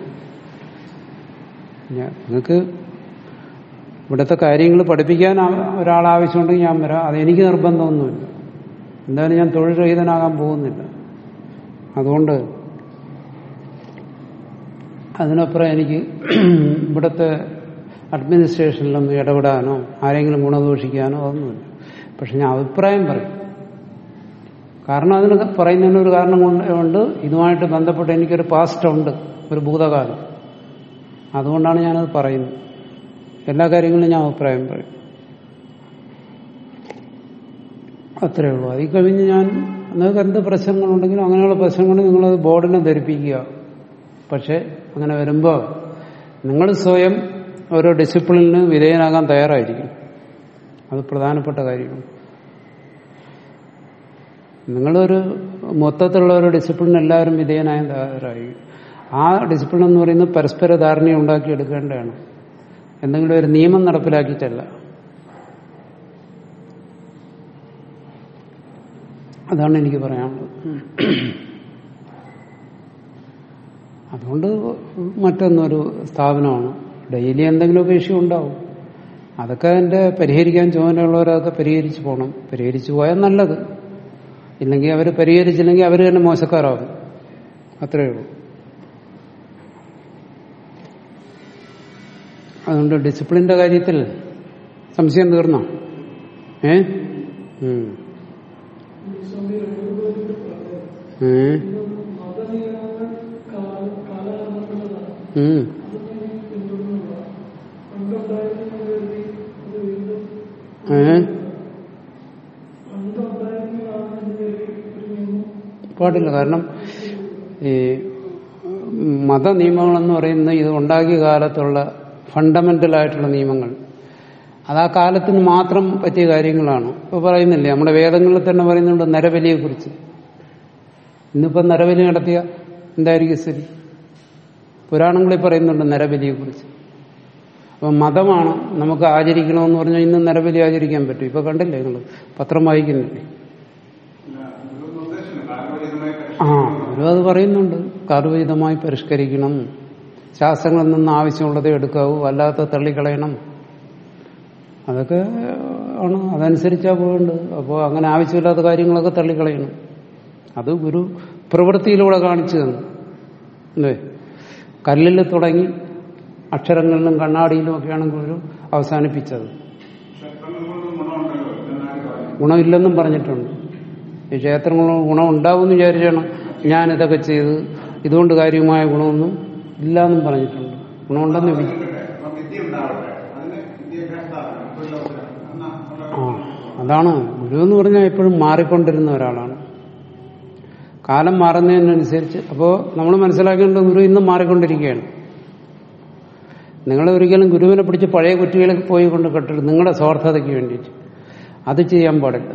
ഞാൻ നിങ്ങൾക്ക് ഇവിടുത്തെ കാര്യങ്ങൾ പഠിപ്പിക്കാൻ ആ- ഒരാൾ ആവശ്യമുണ്ടെങ്കിൽ ഞാൻ വരാം അതെനിക്ക് നിർബന്ധമൊന്നുമില്ല എന്തായാലും ഞാൻ തൊഴിൽ രഹിതനാകാൻ പോകുന്നില്ല അതുകൊണ്ട് അതിനപ്പുറം എനിക്ക് ഇവിടുത്തെ അഡ്മിനിസ്ട്രേഷനിലൊന്നും ഇടപെടാനോ ആരെങ്കിലും ഗുണദോഷിക്കാനോ അതൊന്നുമില്ല പക്ഷെ ഞാൻ അഭിപ്രായം പറയും കാരണം അതിന് പറയുന്നതിന് ഒരു കാരണം കൊണ്ട് കൊണ്ട് ഇതുമായിട്ട് ബന്ധപ്പെട്ട് എനിക്കൊരു പാസ്റ്റ് ഉണ്ട് ഒരു ഭൂതകാലം അതുകൊണ്ടാണ് ഞാനത് പറയുന്നത് എല്ലാ കാര്യങ്ങളിലും ഞാൻ അഭിപ്രായം പറയും അത്രേ ഉള്ളൂ അതിൽ കഴിഞ്ഞ് ഞാൻ നിങ്ങൾക്ക് എന്ത് പ്രശ്നങ്ങളുണ്ടെങ്കിലും അങ്ങനെയുള്ള പ്രശ്നങ്ങൾ നിങ്ങളത് ബോർഡിനെ ധരിപ്പിക്കുക പക്ഷെ അങ്ങനെ വരുമ്പോൾ നിങ്ങൾ സ്വയം ഓരോ ഡിസിപ്ലിനിന് വിധേയനാകാൻ തയ്യാറായിരിക്കും അത് പ്രധാനപ്പെട്ട കാര്യമാണ് നിങ്ങളൊരു മൊത്തത്തിലുള്ള ഒരു ഡിസിപ്ലിൻ എല്ലാവരും വിധേയനായ തയ്യാറായി ആ ഡിസിപ്ലിൻ എന്ന് പറയുന്നത് പരസ്പര ധാരണ ഉണ്ടാക്കിയെടുക്കേണ്ടതാണ് എന്തെങ്കിലും ഒരു നിയമം നടപ്പിലാക്കിയിട്ടല്ല അതാണ് എനിക്ക് പറയാനുള്ളത് അതുകൊണ്ട് മറ്റൊന്നൊരു സ്ഥാപനമാണ് ഡെയിലി എന്തെങ്കിലുമൊക്കെ ഇഷ്യൂ ഉണ്ടാവും അതൊക്കെ അതിന്റെ പരിഹരിക്കാൻ ചുമതലയുള്ളവരതൊക്കെ പരിഹരിച്ചു പോകണം പരിഹരിച്ചു പോയാൽ നല്ലത് ഇല്ലെങ്കിൽ അവർ പരിഹരിച്ചില്ലെങ്കിൽ അവർ തന്നെ മോശക്കാരാകും അത്രയേ ഉള്ളൂ അതുകൊണ്ട് ഡിസിപ്ലിന്റെ കാര്യത്തിൽ സംശയം തീർന്നോ ഏ ഉം. ഏ മതനിയമങ്ങൾ കാലഘട്ടത്തിലാണ് ഉം. അതൊന്നും പിന്തുടരുന്നില്ല പണ്ടുണ്ടായിരുന്ന കരുതി അത് വീണ്ടും ഏ പണ്ടുണ്ടായിരുന്നതാണെന്ന് കരുതി ഒരു നിയമം പാടില്ല കാരണം ഈ മത നിയമങ്ങളെന്ന് പറയുന്ന ഇത് ഉണ്ടാക്കിയ കാലത്തുള്ള ഫണ്ടമെന്റൽ ആയിട്ടുള്ള നിയമങ്ങൾ അത് ആ കാലത്തിന് മാത്രം പറ്റിയ കാര്യങ്ങളാണ് ഇപ്പൊ പറയുന്നില്ലേ നമ്മുടെ വേദങ്ങളിൽ തന്നെ പറയുന്നുണ്ട് നരബലിയെ കുറിച്ച് ഇന്നിപ്പോ നരബലി നടത്തിയ എന്തായിരിക്കും സ്ഥിതി പുരാണങ്ങളിൽ പറയുന്നുണ്ട് നരബലിയെ കുറിച്ച് അപ്പൊ മതമാണ് നമുക്ക് ആചരിക്കണമെന്ന് പറഞ്ഞാൽ ഇന്ന് നരബലി ആചരിക്കാൻ പറ്റും ഇപ്പൊ കണ്ടില്ലേ നിങ്ങൾ പത്രം വായിക്കുന്നില്ലേ ഇതൊന്നും ഉദ്ദേശമില്ല കാലപരിതമായി ആ അവരും അത് പറയുന്നുണ്ട് കാർവിഹിതമായി പരിഷ്കരിക്കണം ശാസ്ത്രങ്ങളിൽ നിന്ന് ആവശ്യമുള്ളത് എടുക്കാവൂ അല്ലാത്ത തള്ളിക്കളയണം അതൊക്കെ ആണ് അതനുസരിച്ചാ പോകേണ്ടത് അപ്പോൾ അങ്ങനെ ആവശ്യമില്ലാത്ത കാര്യങ്ങളൊക്കെ തള്ളിക്കളയണം അത് ഗുരു പ്രവൃത്തിയിലൂടെ കാണിച്ചു തന്നു അല്ലേ കല്ലിൽ തുടങ്ങി അക്ഷരങ്ങളിലും കണ്ണാടിയിലും ഒക്കെയാണ് ഗുരു അവസാനിപ്പിച്ചത് ക്ഷേത്രങ്ങൾ കൊണ്ട് ഗുണമുണ്ടല്ലോ എന്നാണ് പറയുന്നത് ഗുണമില്ലെന്നും പറഞ്ഞിട്ടുണ്ട് ഈ ക്ഷേത്രങ്ങളിൽ ഗുണം ഉണ്ടാവുമെന്ന് വിചാരിച്ചാണ് ഞാൻ ഇതൊക്കെ ചെയ്ത് ഇതുകൊണ്ട് കാര്യമായ ഗുണമൊന്നും ഇല്ലാന്നും പറഞ്ഞിട്ടുണ്ട് ഗുണമുണ്ടെന്ന് വി- അപ്പൊ വിദ്യ ഉണ്ടാവട്ടെ അതിന് വിദ്യാഭ്യാസമാണ് തൊഴിലവസരം എന്നാ ആ അതാണ് ഗുരു എന്ന് പറഞ്ഞാൽ എപ്പോഴും മാറിക്കൊണ്ടിരുന്ന ഒരാളാണ് കാലം മാറുന്നതിനനുസരിച്ച് അപ്പോൾ നമ്മൾ മനസ്സിലാക്കേണ്ടത് ഗുരു ഇന്നും മാറിക്കൊണ്ടിരിക്കുകയാണ് നിങ്ങൾ ഒരിക്കലും ഗുരുവിനെ പിടിച്ച് പഴയ കുറ്റികളിൽ പോയി കൊണ്ട് കെട്ടരുത് നിങ്ങളുടെ സ്വാർത്ഥതയ്ക്ക് വേണ്ടിയിട്ട് അത് ചെയ്യാൻ പാടില്ല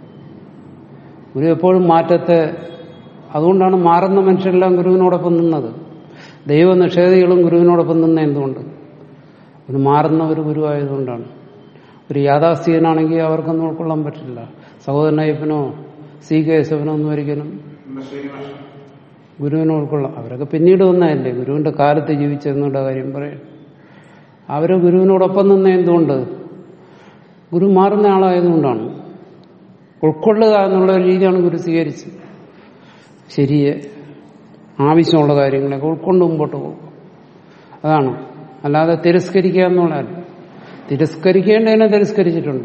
ഗുരു എപ്പോഴും മാറ്റത്തെ അതുകൊണ്ടാണ് മാറുന്ന മനുഷ്യരെല്ലാം ഗുരുവിനോടൊപ്പം നിന്നത് ദൈവനിഷേധികളും ഗുരുവിനോടൊപ്പം നിന്ന എന്തുകൊണ്ട് ഒരു മാറുന്ന ഒരു ഗുരുവായതുകൊണ്ടാണ് ഒരു യാഥാസ്ഥികനാണെങ്കിൽ അവർക്കൊന്നും ഉൾക്കൊള്ളാൻ പറ്റില്ല സഹോദരനയ്യപ്പനോ സി കേശവനോ ഒന്നും ഒരിക്കലും നമ്മുടെ ശ്രീനിവാസ ഗുരുവിനെ ഉൾക്കൊള്ളാം അവരൊക്കെ പിന്നീട് വന്നതല്ലേ ഗുരുവിന്റെ കാലത്ത് ജീവിച്ചെന്നുള്ള കാര്യം പറയാം അവര് ഗുരുവിനോടൊപ്പം നിന്ന എന്തുകൊണ്ട് ഗുരു മാറുന്ന ആളായതുകൊണ്ടാണ് ഉൾക്കൊള്ളുക എന്നുള്ള ഒരു രീതിയാണ് ഗുരു സ്വീകരിച്ചത് ശരിയെ ആവശ്യമുള്ള കാര്യങ്ങളൊക്കെ ഉൾക്കൊണ്ട് മുമ്പോട്ട് പോകും അതാണ് അല്ലാതെ തിരസ്കരിക്കുക എന്നുള്ളതല്ല തിരസ്കരിക്കേണ്ടതിനെ തിരസ്കരിച്ചിട്ടുണ്ട്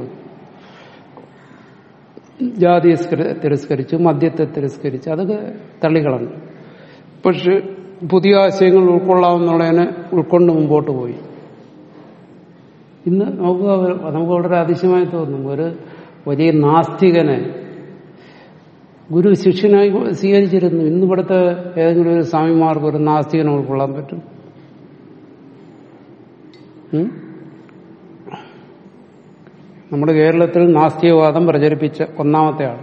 ജാതി തിരസ്കരിച്ചു മദ്യത്തെ തിരസ്കരിച്ചു അതൊക്കെ തള്ളിക്കളഞ്ഞു പക്ഷെ പുതിയ ആശയങ്ങൾ ഉൾക്കൊള്ളാമെന്നുള്ളതിനെ ഉൾക്കൊണ്ട് മുമ്പോട്ട് പോയി ഇന്ന് നമുക്ക് അവ- നമുക്ക് വളരെ അതിശയമായി തോന്നും ഒരു വലിയ നാസ്തികനെ ഗുരു ശിഷ്യനായി സ്വീകരിച്ചിരുന്നു ഇന്ന് ഇവിടുത്തെ ഏതെങ്കിലും ഒരു സ്വാമിമാർക്ക് ഒരു നാസ്തികനെ ഉൾക്കൊള്ളാൻ പറ്റും ഉം? നമ്മുടെ കേരളത്തിൽ നാസ്തികവാദം പ്രചരിപ്പിച്ച ഒന്നാമത്തെ ആൾ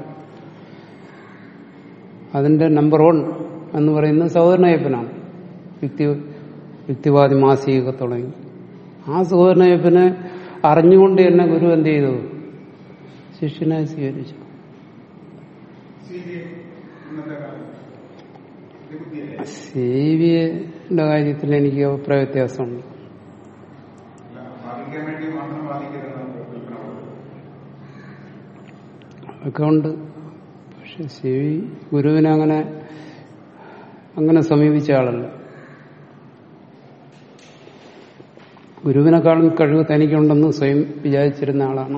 അതിന്റെ നമ്പർ വൺ എന്ന് പറയുന്നത് സഹോദരനയ്യപ്പനാണ് യുക്തി യുക്തിവാദി മാസിക തുടങ്ങി ആ സഹോദരനയ്യപ്പനെ അറിഞ്ഞുകൊണ്ട് തന്നെ ഗുരു എന്ത് ചെയ്തു ശിഷ്യനായി സ്വീകരിച്ചു സി ബി ഇന്നത്തെ കാലം ബുദ്ധിയല്ലേ സേവിയുടെ കാര്യത്തിൽ എനിക്ക് അഭിപ്രായ വ്യത്യാസമുണ്ട് അല്ല, വാദിക്കാൻ വേണ്ടി മാത്രം വാദിക്കരുതെന്ന് കൽപ്പന കൊടുത്തു. ഒക്കെ ഉണ്ട് പക്ഷെ സേവി ഗുരുവിനെ അങ്ങനെ അങ്ങനെ സമീപിച്ച ആളല്ല ഗുരുവിനെക്കാളും കഴിവ് തനിക്കുണ്ടെന്ന് സ്വയം വിചാരിച്ചിരുന്ന ആളാണ്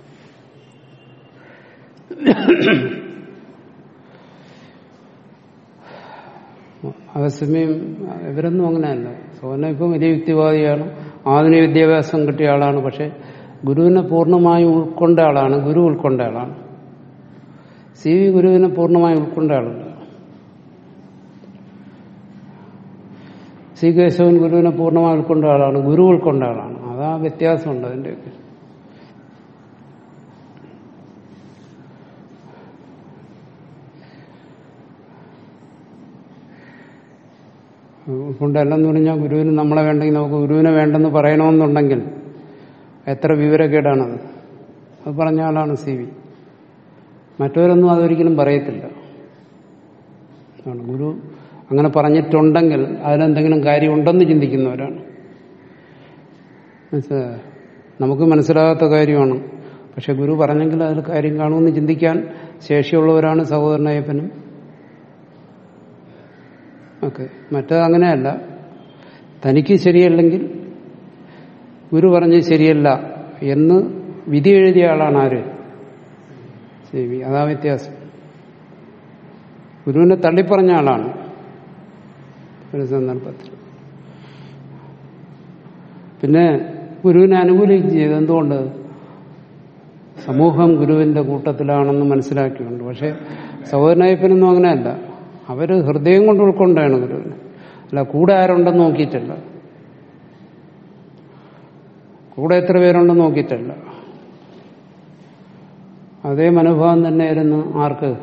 അതേസമയം ഇവരൊന്നും അങ്ങനെയല്ല സോന ഇപ്പം വലിയ യുക്തിവാദിയാണ് ആധുനിക വിദ്യാഭ്യാസം കിട്ടിയ ആളാണ് പക്ഷെ ഗുരുവിനെ പൂർണ്ണമായും ഉൾക്കൊണ്ട ആളാണ് ഗുരു ഉൾക്കൊണ്ട ആളാണ് സി വി ഗുരുവിനെ പൂർണ്ണമായും ഉൾക്കൊണ്ട ആളല്ല സി കേശവൻ ഗുരുവിനെ പൂർണ്ണമായി ഉൾക്കൊണ്ട ആളാണ് ഗുരു ഉൾക്കൊണ്ട ആളാണ് അതാ വ്യത്യാസമുണ്ട് അതിൻ്റെയൊക്കെ ഉൾക്കൊണ്ടല്ലെന്ന് പറഞ്ഞാൽ ഗുരുവിന് നമ്മളെ വേണ്ടെങ്കിൽ നമുക്ക് ഗുരുവിനെ വേണ്ടെന്ന് പറയണമെന്നുണ്ടെങ്കിൽ എത്ര വിവരക്കേടാണത് അത് പറഞ്ഞ ആളാണ് സി വി മറ്റവരൊന്നും അതൊരിക്കലും പറയത്തില്ല ആണ് ഗുരു അങ്ങനെ പറഞ്ഞിട്ടുണ്ടെങ്കിൽ അതിലെന്തെങ്കിലും കാര്യമുണ്ടെന്ന് ചിന്തിക്കുന്നവരാണ് മനസ്സിലായോ? നമുക്ക് മനസ്സിലാകാത്ത കാര്യമാണ് പക്ഷെ ഗുരു പറഞ്ഞെങ്കിൽ അതിൽ കാര്യം കാണുമെന്ന് ചിന്തിക്കാൻ ശേഷിയുള്ളവരാണ് സഹോദരനയ്യപ്പനും ഓക്കെ മറ്റേത് അങ്ങനെയല്ല തനിക്ക് ശരിയല്ലെങ്കിൽ ഗുരു പറഞ്ഞ് ശരിയല്ല എന്ന് വിധി എഴുതിയ ആളാണ് ആര് സേവി അതാ വ്യത്യാസം ഗുരുവിനെ തള്ളിപ്പറഞ്ഞ ആളാണ് ഒരു സന്ദർഭത്തിൽ പിന്നെ ഗുരുവിനെ അനുകൂലിക്കുകയും ചെയ്തു എന്തുകൊണ്ട് സമൂഹം ഗുരുവിന്റെ കൂട്ടത്തിലാണെന്ന് മനസ്സിലാക്കിയുണ്ട് പക്ഷെ സഹോദരനായപ്പനൊന്നും അങ്ങനെയല്ല അവര് ഹൃദയം കൊണ്ട് ഉൾക്കൊണ്ടാണ് ഗുരുവിനെ അല്ല കൂടെ ആരുണ്ടെന്ന് നോക്കിയിട്ടല്ല കൂടെ എത്ര പേരുണ്ടെന്ന് നോക്കിയിട്ടല്ല അതേ മനോഭാവം തന്നെയായിരുന്നു ആർക്ക്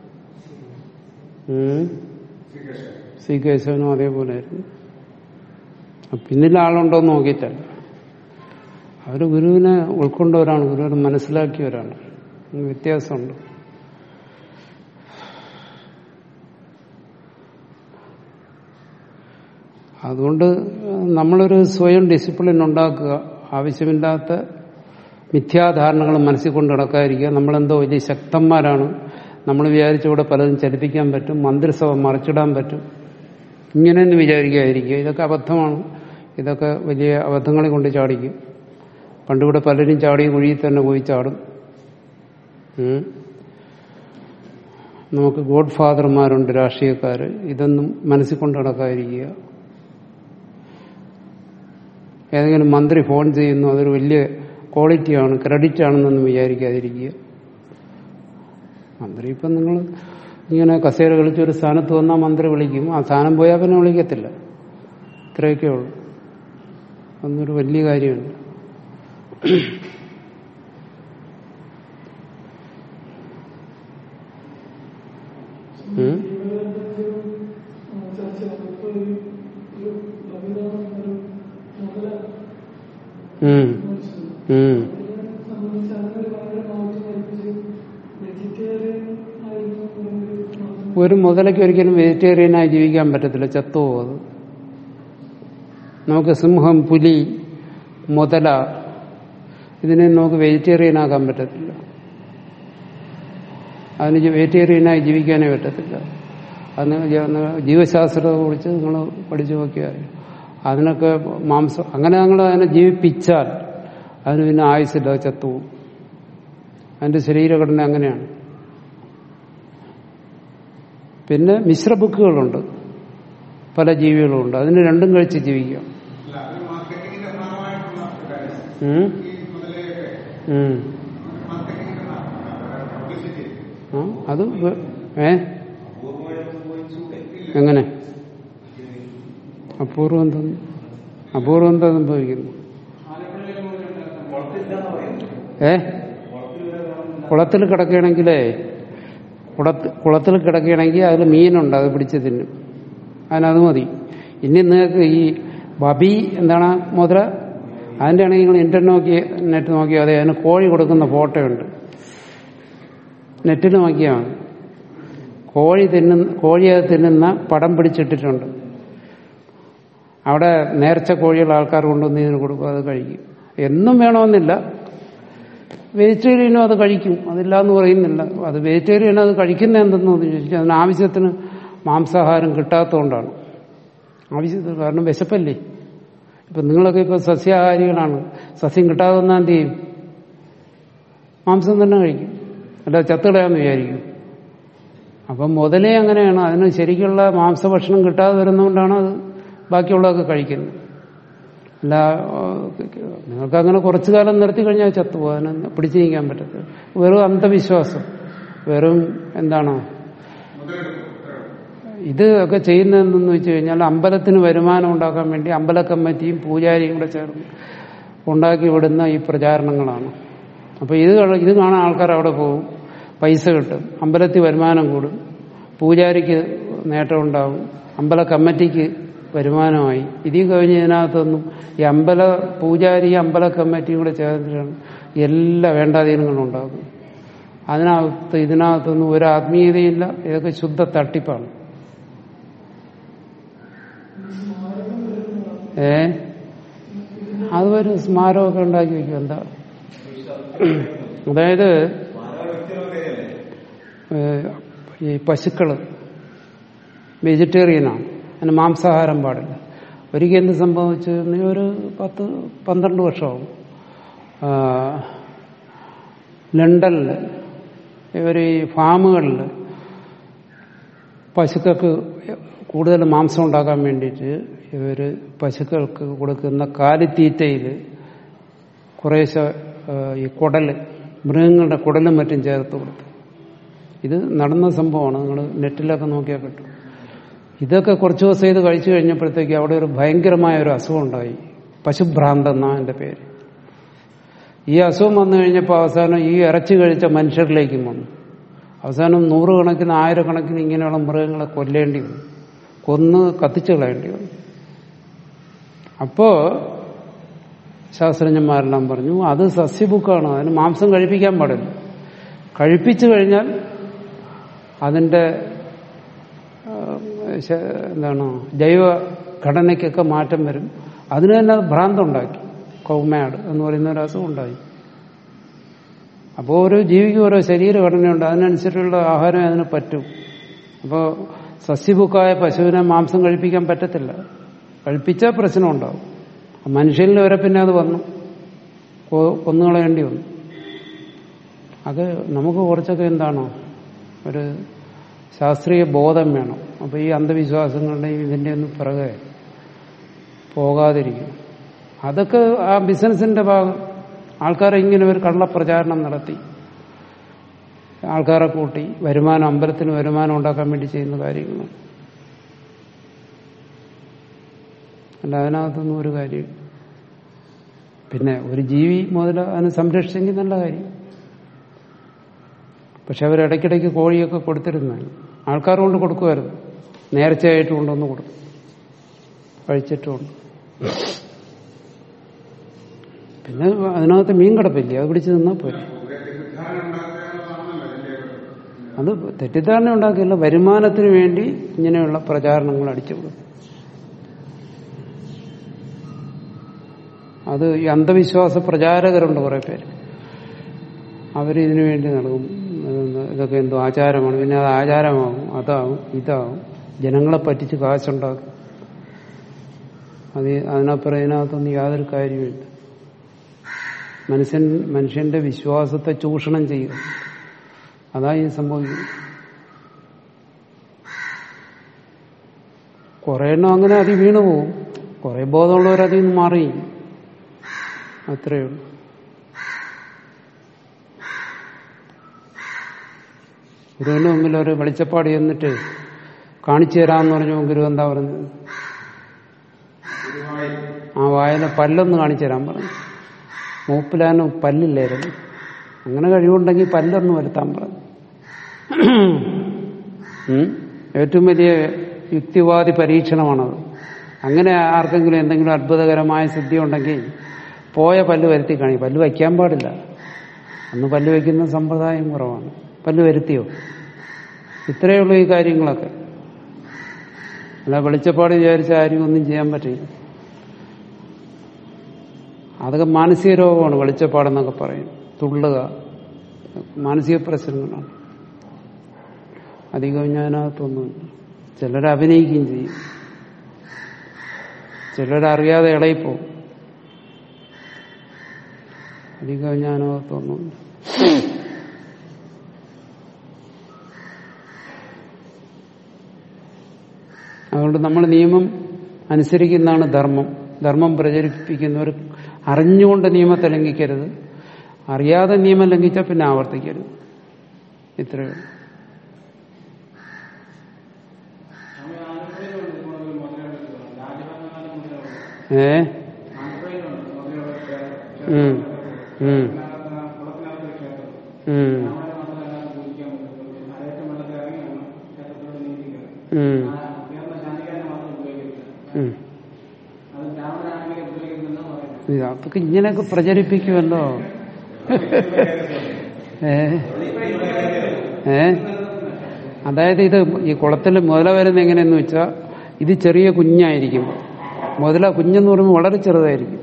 ഉം? സി കേശവനും അതേപോലെയായിരുന്നു പിന്നിൽ ആളുണ്ടോ എന്ന് നോക്കിയിട്ടല്ല അവര് ഗുരുവിനെ ഉൾക്കൊണ്ടവരാണ് ഗുരുവിനെ മനസ്സിലാക്കിയവരാണ് ഉം വ്യത്യാസമുണ്ട് അതുകൊണ്ട് നമ്മളൊരു സ്വയം ഡിസിപ്ലിൻ ഉണ്ടാക്കുക ആവശ്യമില്ലാത്ത മിഥ്യാധാരണകൾ മനസ്സിൽ കൊണ്ട് നടക്കാതിരിക്കുക നമ്മളെന്തോ വലിയ ശക്തന്മാരാണ് നമ്മൾ വിചാരിച്ച ഇവിടെ പലതും ചലിപ്പിക്കാൻ പറ്റും മന്ത്രിസഭ മറിച്ചിടാൻ പറ്റും ഇങ്ങനെയൊന്നും വിചാരിക്കാതിരിക്കുക ഇതൊക്കെ അബദ്ധമാണ് ഇതൊക്കെ വലിയ അബദ്ധങ്ങളെ കൊണ്ട് ചാടിക്കും പണ്ടിവിടെ പലരും ചാടി കുഴിയിൽ തന്നെ പോയി ചാടും ഉം. നമുക്ക് ഗോഡ് ഫാദർമാരുണ്ട് രാഷ്ട്രീയക്കാര് ഇതൊന്നും മനസ്സിൽ കൊണ്ട് നടക്കാതിരിക്കുക ഏതെങ്കിലും മന്ത്രി ഫോൺ ചെയ്യുന്നു അതൊരു വലിയ ക്വാളിറ്റിയാണ് ക്രെഡിറ്റ് ആണെന്നൊന്നും വിചാരിക്കാതിരിക്കുക മന്ത്രി ഇപ്പം നിങ്ങൾ ഇങ്ങനെ കസേര കളിച്ച് ഒരു സ്ഥാനത്ത് വന്നാൽ മന്ത്രി വിളിക്കും ആ സ്ഥാനം പോയാൽ പിന്നെ വിളിക്കത്തില്ല ഇത്രയൊക്കെ ഉള്ളൂ അതൊന്നൊരു വലിയ കാര്യമുണ്ട് ഉം? ചർച്ച ഇപ്പൊ ഒരു ഒരു സംവിധാനം ഒരു മുതല ഉം. ഉം. സംബന്ധിച്ച് അങ്ങനെ ഭയങ്കര മാറ്റം വരുത്തിച്ച് വെജിറ്റേറിയൻ ആയിരുന്നു എന്നൊരു ഒരു മുതലയ്ക്ക് ഒരിക്കലും വെജിറ്റേറിയനായി ജീവിക്കാൻ പറ്റത്തില്ല ചത്തുപോകും അത് നമുക്ക് സിംഹം പുലി മുതല ഇതിനെ നമുക്ക് വെജിറ്റേറിയൻ ആക്കാൻ പറ്റത്തില്ല അതിന് വെജിറ്റേറിയനായി ജീവിക്കാനേ പറ്റത്തില്ല അന്ന് ജീവശാസ്ത്രത്തെ കുറിച്ച് നിങ്ങൾ പഠിച്ചു നോക്കിയാൽ അതിനൊക്കെ മാംസം അങ്ങനെ നിങ്ങൾ അതിനെ ജീവിപ്പിച്ചാൽ അതിന് പിന്നെ ആയുസില്ല ചത്തുപോകും അതിന്റെ ശരീരഘടന അങ്ങനെയാണ് പിന്നെ മിശ്ര ബുക്കുകളുണ്ട് പല ജീവികളുണ്ട് അതിന് രണ്ടും കഴിച്ച് ജീവിക്കാം അല്ല അത് മാർക്കറ്റിംഗിന്റെ ഭാഗമായിട്ടുള്ള ഒരു കാര്യം ഉം? ഈ മുതലയൊക്കെ ഉം. മാർക്കറ്റിംഗിന്റെ പബ്ലിസിറ്റി ആ, അത് വെ- ഏ എങ്ങനെ അപൂർവം എന്താ അപൂർവം എന്താ സംഭവിക്കുന്നു ഏ കുളത്തിൽ കിടക്കുകയാണെങ്കിലേ കുളത്ത് കുളത്തിൽ കിടക്കുകയാണെങ്കിൽ അതിൽ മീനുണ്ട് അത് പിടിച്ച് തിന്നും അതിനത് മതി ഇനി നിങ്ങൾക്ക് ഈ ബബി എന്താണ് മുദ്ര അതിൻ്റെ ആണെങ്കിൽ നിങ്ങൾ ഇന്റർനെറ്റ് നോക്കി നെറ്റ് നോക്കിയാൽ അതെ അതിന് കോഴി കൊടുക്കുന്ന ഫോട്ടോയുണ്ട് നെറ്റിൽ നോക്കിയാൽ മതി കോഴി തിന്നുന്ന കോഴി അത് തിന്നുന്ന പടം പിടിച്ചിട്ടിട്ടുണ്ട് അവിടെ നേർച്ച കോഴികൾ ആൾക്കാർ കൊണ്ടുവന്ന് ഇതിന് കൊടുക്കും അത് കഴിക്കും എന്നും വേണമെന്നില്ല വെജിറ്റേറിയനും അത് കഴിക്കും അതില്ല എന്ന് പറയുന്നില്ല അത് വെജിറ്റേറിയൻ അത് കഴിക്കുന്ന എന്തെന്ന് ചോദിച്ചാൽ അതിന് ആവശ്യത്തിന് മാംസാഹാരം കിട്ടാത്തതുകൊണ്ടാണ് ആവശ്യത്തിന് കാരണം വിശപ്പല്ലേ ഇപ്പൊ നിങ്ങളൊക്കെ ഇപ്പൊ സസ്യാഹാരികളാണ് സസ്യം കിട്ടാതെ വന്നാൽ എന്ത് ചെയ്യും മാംസം തന്നെ കഴിക്കും അല്ല ചത്തുകളയാന്ന് വിചാരിക്കും അപ്പം മുതലേ അങ്ങനെയാണ് അതിന് ശരിക്കുള്ള മാംസഭക്ഷണം കിട്ടാതെ വരുന്നതുകൊണ്ടാണ് അത് ബാക്കിയുള്ളതൊക്കെ കഴിക്കുന്നത് അല്ല നിങ്ങൾക്ക് അങ്ങനെ കുറച്ചു കാലം നിർത്തി കഴിഞ്ഞാൽ ചത്തുപോകും അതിനെ പിടിച്ചു നീക്കാൻ പറ്റത്തില്ല വെറും അന്ധവിശ്വാസം വെറും എന്താണ് ഇത് ഒക്കെ ചെയ്യുന്നതെന്ന് വെച്ച് കഴിഞ്ഞാൽ അമ്പലത്തിന് വരുമാനം ഉണ്ടാക്കാൻ വേണ്ടി അമ്പല കമ്മിറ്റിയും പൂജാരിയും കൂടെ ചേർന്ന് ഉണ്ടാക്കി വിടുന്ന ഈ പ്രചാരണങ്ങളാണ് അപ്പൊ ഇത് കാണ- ഇത് കാണാൻ ആൾക്കാർ അവിടെ പോകും പൈസ കിട്ടും അമ്പലത്തിൽ വരുമാനം കൂടും പൂജാരിക്ക് നേട്ടം ഉണ്ടാവും അമ്പല കമ്മിറ്റിക്ക് വരുമാനമായി ഇതിൽ കഴിഞ്ഞ് ഇതിനകത്തൊന്നും ഈ അമ്പല പൂജാരി അമ്പല കമ്മിറ്റിയും കൂടെ ചേർന്നിട്ടാണ് എല്ലാ വേണ്ടാധീനങ്ങളും ഉണ്ടാകും അതിനകത്ത് ഇതിനകത്തൊന്നും ഒരു ആത്മീയതയില്ല ഇതൊക്കെ ശുദ്ധ തട്ടിപ്പാണ് ഏ അത് ഒരു സ്മാരകമൊക്കെ ഉണ്ടാക്കി വെക്കും എന്താ അതായത് ഏഹ്, ഈ പശുക്കള് വെജിറ്റേറിയനാണ് അതിന് മാംസാഹാരം പാടില്ല ഒരിക്കൽ എന്ത് സംഭവിച്ചു എന്ന് ഒരു പത്ത് പന്ത്രണ്ട് വർഷമാവും ആ, ലണ്ടനിൽ ഇവർ ഈ ഫാമുകളിൽ പശുക്കൾക്ക് കൂടുതൽ മാംസം ഉണ്ടാക്കാൻ വേണ്ടിയിട്ട് ഇവർ പശുക്കൾക്ക് കൊടുക്കുന്ന കാലിത്തീറ്റയിൽ കുറേശ്ശെ ആ, ഈ കുടല് മൃഗങ്ങളുടെ കുടലും മറ്റും ചേർത്ത് കൊടുത്തു ഇത് നടന്ന സംഭവമാണ് നിങ്ങൾ നെറ്റിലൊക്കെ നോക്കിയാൽ കിട്ടും ഇതൊക്കെ കുറച്ച് ദിവസം ഇത് കഴിച്ചു കഴിഞ്ഞപ്പോഴത്തേക്ക് അവിടെ ഒരു ഭയങ്കരമായ ഒരു അസുഖം ഉണ്ടായി പശുഭ്രാന്ത് എന്നാണ് എൻ്റെ പേര് ഈ അസുഖം വന്നു കഴിഞ്ഞപ്പോൾ അവസാനം ഈ ഇറച്ചി കഴിച്ച മനുഷ്യരിലേക്കും വന്നു അവസാനം നൂറുകണക്കിന് ആയിരക്കണക്കിന് ഇങ്ങനെയുള്ള മൃഗങ്ങളെ കൊല്ലേണ്ടി വന്നു കൊന്ന് കത്തിച്ചു കളയേണ്ടി വന്നു അപ്പോ ശാസ്ത്രജ്ഞന്മാരെല്ലാം പറഞ്ഞു അത് സസ്യബുക്കാണ് അതിന് മാംസം കഴിപ്പിക്കാൻ പാടില്ല കഴിപ്പിച്ചു കഴിഞ്ഞാൽ അതിന്റെ ആ, ശ- എന്താണ് ജൈവ ഘടനയ്ക്കൊക്കെ മാറ്റം വരും അതിന് തന്നെ അത് ഭ്രാന്തുണ്ടാക്കി കൗമാഡ് എന്ന് പറയുന്ന ഒരു അസുഖം ഉണ്ടായി അപ്പോൾ ഓരോ ജീവിക്ക് ഓരോ ശരീരഘടനയുണ്ട് അതിനനുസരിച്ചുള്ള ആഹാരം അതിന് പറ്റും അപ്പോൾ സസ്യബുക്കായ പശുവിനെ മാംസം കഴിപ്പിക്കാൻ പറ്റത്തില്ല കഴിപ്പിച്ചാൽ പ്രശ്നം ഉണ്ടാവും മനുഷ്യനിൽ വരെ പിന്നെ അത് വന്നു കൊ- കൊന്നുകളയേണ്ടി വന്നു അത് നമുക്ക് കുറച്ചൊക്കെ എന്താണോ ഒരു ശാസ്ത്രീയ ബോധം വേണം അപ്പോൾ ഈ അന്ധവിശ്വാസങ്ങളുടെയും ഇതിൻ്റെ ഒന്നും പിറകെ പോകാതിരിക്കും അതൊക്കെ ആ ബിസിനസിന്റെ ഭാഗം ആൾക്കാരെ ഇങ്ങനെ ഒരു കള്ളപ്രചാരണം നടത്തി ആൾക്കാരെ കൂട്ടി വരുമാനം അമ്പലത്തിന് വരുമാനം ഉണ്ടാക്കാൻ വേണ്ടി ചെയ്യുന്ന കാര്യങ്ങൾ അല്ല അതിനകത്തൊന്നും ഒരു കാര്യം പിന്നെ ഒരു ജീവി മുതൽ അതിനെ സംരക്ഷിച്ചെങ്കിൽ നല്ല കാര്യം പക്ഷെ അവർ ഇടയ്ക്കിടയ്ക്ക് കോഴിയൊക്കെ കൊടുത്തിരുന്നാണ് ആൾക്കാർ കൊണ്ട് കൊടുക്കുമായിരുന്നു നേർച്ചയായിട്ട് കൊണ്ടുവന്ന് കൊടുക്കും കഴിച്ചിട്ടുമുണ്ട് പിന്നെ അതിനകത്ത് മീൻ കിടപ്പില്ലേ അത് പിടിച്ച് നിന്നാൽ പോരെ അത് തെറ്റിദ്ധാരണ ഉണ്ടാക്കില്ല വരുമാനത്തിന് വേണ്ടി ഇങ്ങനെയുള്ള പ്രചാരണങ്ങൾ അടിച്ചു കൊടുക്കും അത് ഈ അന്ധവിശ്വാസ പ്രചാരകരുണ്ട് കുറെ പേര് അവരിതിനു വേണ്ടി നടക്കും ഇതൊന്ന് ഇതൊക്കെ എന്തോ ആചാരമാണ് പിന്നെ അത് ആചാരമാകും അതാവും ഇതാവും ജനങ്ങളെ പറ്റിച്ച് കാശുണ്ടാക്കും അത് അതിനപ്പുറം ഇതിനകത്തൊന്നും യാതൊരു കാര്യമില്ല മനുഷ്യൻ മനുഷ്യന്റെ വിശ്വാസത്തെ ചൂഷണം ചെയ്യുക അതാ ഈ സംഭവിക്കുന്നത് കുറെ എണ്ണം അങ്ങനെ അതി വീണു പോവും കുറെ ബോധമുള്ളവർ അതിൽ നിന്ന് മാറി അത്രയേ ഉള്ളൂ ഗുരുവിന് മുമ്പിൽ ഒരു വെളിച്ചപ്പാട് ചെന്നിട്ട് കാണിച്ചു തരാമെന്ന് പറഞ്ഞു ഗുരു എന്താ പറഞ്ഞത് ആ വായന പല്ലൊന്ന് കാണിച്ചു തരാൻ പറഞ്ഞു മൂപ്പിലാനും പല്ലില്ലായിരുന്നു അങ്ങനെ കഴിവുണ്ടെങ്കിൽ പല്ലൊന്ന് വരുത്താൻ പറഞ്ഞു ഉം? ഏറ്റവും വലിയ യുക്തിവാദി പരീക്ഷണമാണത് അങ്ങനെ ആർക്കെങ്കിലും എന്തെങ്കിലും അത്ഭുതകരമായ സിദ്ധി ഉണ്ടെങ്കിൽ പോയ പല്ല് വരുത്തി കാണി പല്ല് വയ്ക്കാൻ പാടില്ല അന്ന് പല്ല് വയ്ക്കുന്ന സമ്പ്രദായം കുറവാണ് പല്ല് വരുത്തിയോ ഇത്രയേ ഉള്ളൂ ഈ കാര്യങ്ങളൊക്കെ അല്ല വെളിച്ചപ്പാട് വിചാരിച്ച ആരും ഒന്നും ചെയ്യാൻ പറ്റില്ല അതൊക്കെ മാനസിക രോഗമാണ് വെളിച്ചപ്പാടെന്നൊക്കെ പറയും തുള്ളുക മാനസിക പ്രശ്നങ്ങളാണ് അധികം ഞാനകത്തൊന്നുമില്ല ചിലർ അഭിനയിക്കുകയും ചെയ്യും ചിലരറിയാതെ ഇളയിപ്പോവും അധികം ഞാനകത്തൊന്നുമില്ല അതുകൊണ്ട് നമ്മൾ നിയമം അനുസരിക്കുന്നതാണ് ധർമ്മം ധർമ്മം പ്രചരിപ്പിക്കുന്നവർ അറിഞ്ഞുകൊണ്ട് നിയമത്തെ ലംഘിക്കരുത് അറിയാതെ നിയമം ലംഘിച്ചാൽ പിന്നെ ആവർത്തിക്കരുത് ഇത്രയേ ഉള്ളൂ സ്വാമി ആലപ്പുഴയിലുണ്ട് ഇതുപോലെ മുതലുണ്ട് രാജഭരണകാലം മുതലുണ്ട് ഏ ആലപ്പുഴയിലുണ്ട് മുതലുള്ള ഉം. ഉം. കുളത്തിനകത്ത് ക്ഷേത്രം ഉം. രാമായണ മാത്രമല്ല പൂജിക്കാൻ പറ്റും അരയറ്റം വെള്ളത്തിൽ ഇറങ്ങി വേണം ക്ഷേത്രത്തിലൂടെ നീന്തി കയറി ഉം. ആ ഉയർന്ന ശാന്തിക്കാരനെ മാത്രം ഉപയോഗിക്കരുത് ഉം. അത് രാമനാണെങ്കിൽ ഉപയോഗിക്കുന്നെന്ന് പറയുന്നത് ഇത് അതൊക്കെ ഇങ്ങനെയൊക്കെ പ്രചരിപ്പിക്കുമല്ലോ ഏ ഏ അതായത് ഇത് ഈ കുളത്തിൽ മുതല വരുന്ന എങ്ങനെയെന്ന് വെച്ചാൽ ഇത് ചെറിയ കുഞ്ഞായിരിക്കും മുതല കുഞ്ഞെന്ന് പറയുമ്പോൾ വളരെ ചെറുതായിരിക്കും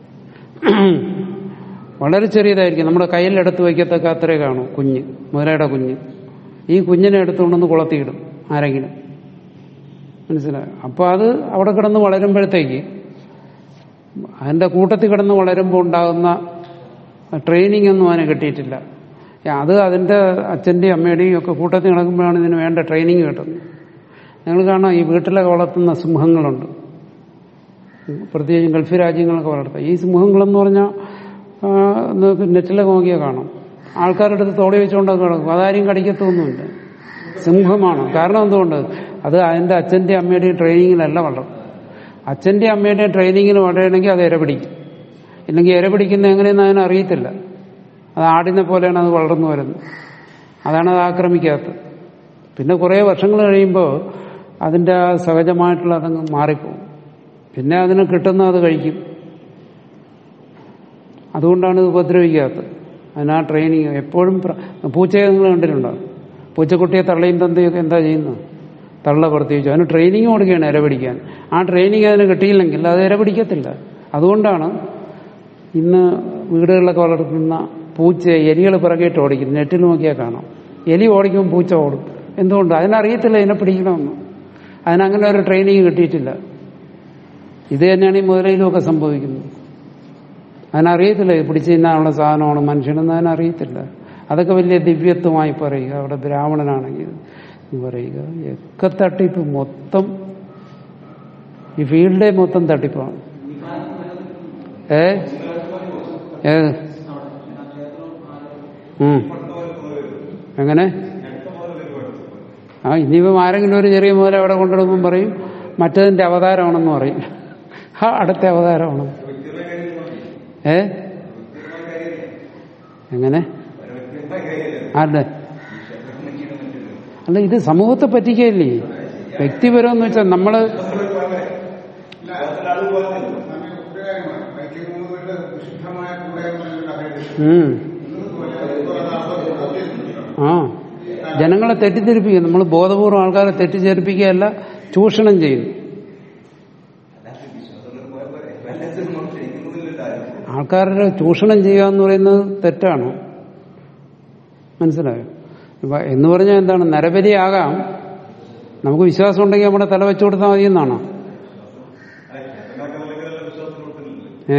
വളരെ ചെറിയതായിരിക്കും നമ്മുടെ കയ്യിലെടുത്ത് വയ്ക്കത്തക്ക അത്രേ കാണൂ കുഞ്ഞ് മുതലയുടെ കുഞ്ഞ് ഈ കുഞ്ഞിനെ എടുത്തുകൊണ്ടൊന്ന് കുളത്തിയിടും ആരെങ്കിലും മനസ്സിലായോ അപ്പോൾ അത് അവിടെ കിടന്ന് വളരുമ്പോഴത്തേക്ക് അതിന്റെ കൂട്ടത്തിൽ കിടന്ന് വളരുമ്പോൾ ഉണ്ടാകുന്ന ട്രെയിനിങ് ഒന്നും അതിന് കിട്ടിയിട്ടില്ല അത് അതിന്റെ അച്ഛന്റെയും അമ്മയുടെയും ഒക്കെ കൂട്ടത്തിൽ നടക്കുമ്പോഴാണ് ഇതിന് വേണ്ട ട്രെയിനിങ് കിട്ടുന്നത് നിങ്ങൾ കാണാം ഈ വീട്ടിലൊക്കെ വളർത്തുന്ന സിംഹങ്ങളുണ്ട് പ്രത്യേകിച്ചും ഗൾഫ് രാജ്യങ്ങളൊക്കെ വളർത്തുക ഈ സിംഹങ്ങളെന്ന് പറഞ്ഞാൽ ആ, നിങ്ങൾക്ക് നെറ്റിലൊക്കെ നോക്കിയാൽ കാണാം ആൾക്കാരുടെ അടുത്ത് തോടി വെച്ചുകൊണ്ടൊക്കെ കിടക്കും അതാരും കടിക്കത്തൊന്നുമില്ല സിംഹമാണ് കാരണം എന്തുകൊണ്ട് അത് അതിന്റെ അച്ഛന്റെ അമ്മയുടെയും ട്രെയിനിങ്ങിലല്ല വളരും അച്ഛന്റെ അമ്മയുടെയും ട്രെയിനിങ്ങിന് വളരണമെങ്കിൽ അത് ഇര പിടിക്കും ഇല്ലെങ്കിൽ ഇര പിടിക്കുന്ന എങ്ങനെയെന്ന് അതിന് അറിയത്തില്ല അത് ആടിനെ പോലെയാണ് അത് വളർന്നു വരുന്നത് അതാണ് അത് ആക്രമിക്കാത്തത് പിന്നെ കുറേ വർഷങ്ങൾ കഴിയുമ്പോൾ അതിൻ്റെ ആ സഹജമായിട്ടുള്ള അതങ്ങ് മാറിപ്പോകും പിന്നെ അതിന് കിട്ടുന്ന അത് കഴിക്കും അതുകൊണ്ടാണ് ഇത് ഉപദ്രവിക്കാത്തത് അതിനാ ട്രെയിനിങ് എപ്പോഴും പ്ര- പൂച്ചയെ നിങ്ങൾ കണ്ടിട്ടുണ്ടോ പൂച്ചക്കുട്ടിയെ തള്ളയും തന്തയൊക്കെ എന്താ ചെയ്യുന്നത് തള്ള പ്രത്യേകിച്ചു അതിന് ട്രെയിനിങ് കൊടുക്കുകയാണ് ഇര പിടിക്കാൻ ആ ട്രെയിനിങ് അതിന് കിട്ടിയില്ലെങ്കിൽ അത് ഇര പിടിക്കത്തില്ല അതുകൊണ്ടാണ് ഇന്ന് വീടുകളിലൊക്കെ വളർത്തുന്ന പൂച്ച എലികൾ പിറകേട്ട് ഓടിക്കുന്നത് നെറ്റിൽ നോക്കിയാൽ കാണാം എലി ഓടിക്കുമ്പോൾ പൂച്ച ഓടും എന്തുകൊണ്ട് അതിനറിയത്തില്ല ഇതിനെ പിടിക്കണമെന്ന് അതിനങ്ങനെ ഒരു ട്രെയിനിങ് കിട്ടിയിട്ടില്ല ഇത് തന്നെയാണ് ഈ മുതലയിലുമൊക്കെ സംഭവിക്കുന്നത് അതിനറിയത്തില്ല ഇത് പിടിച്ചു തിന്നാനുള്ള സാധനമാണ് മനുഷ്യനെന്ന് അതിനറിയത്തില്ല അതൊക്കെ വലിയ ദിവ്യത്വമായി പറയുക അവിടെ ബ്രാഹ്മണനാണെങ്കിൽ ഇത് പറയുക ഒക്കെ തട്ടിപ്പ് മൊത്തം ഈ ഫീൽഡേ മൊത്തം തട്ടിപ്പാണ് ഏ ഏത് ഉം. എങ്ങനെ ആ ഇനിയിപ്പം ആരെങ്കിലും ഒരു ചെറിയ മുതൽ അവിടെ കൊണ്ടിടുമ്പം പറയും മറ്റതിന്റെ അവതാരമാണെന്ന് പറയും ആ അടുത്ത അവതാരമാണ് ഏ എങ്ങനെ അല്ലേ അല്ല ഇത് സമൂഹത്തെ പറ്റിക്കല്ലേ വ്യക്തിപരമെന്ന് വെച്ചാൽ നമ്മള് നമ്മെ കൂട്ടുകാരുമാണ് വൈക്കം മൂന്ന് വീട് വിശുദ്ധമായ കൂട്ടുകാരെന്നൊരു കഥയുണ്ട് ഉം, ഇന്ന് ആ ജനങ്ങളെ തെറ്റിദ്ധരിപ്പിക്കുക നമ്മൾ ബോധപൂർവ്വം ആൾക്കാരെ തെറ്റിദ്ധരിപ്പിക്കുകയല്ല ചൂഷണം ചെയ്യുന്നു ആൾക്കാരുടെ ചൂഷണം ചെയ്യുക എന്ന് പറയുന്നത് തെറ്റാണ് മനസ്സിലായോ ഇപ്പൊ എന്ന് പറഞ്ഞാൽ എന്താണ് നരബലിയാകാം നമുക്ക് വിശ്വാസം ഉണ്ടെങ്കിൽ നമ്മുടെ തല വെച്ചു കൊടുത്താൽ മതി എന്നാണോ ഏ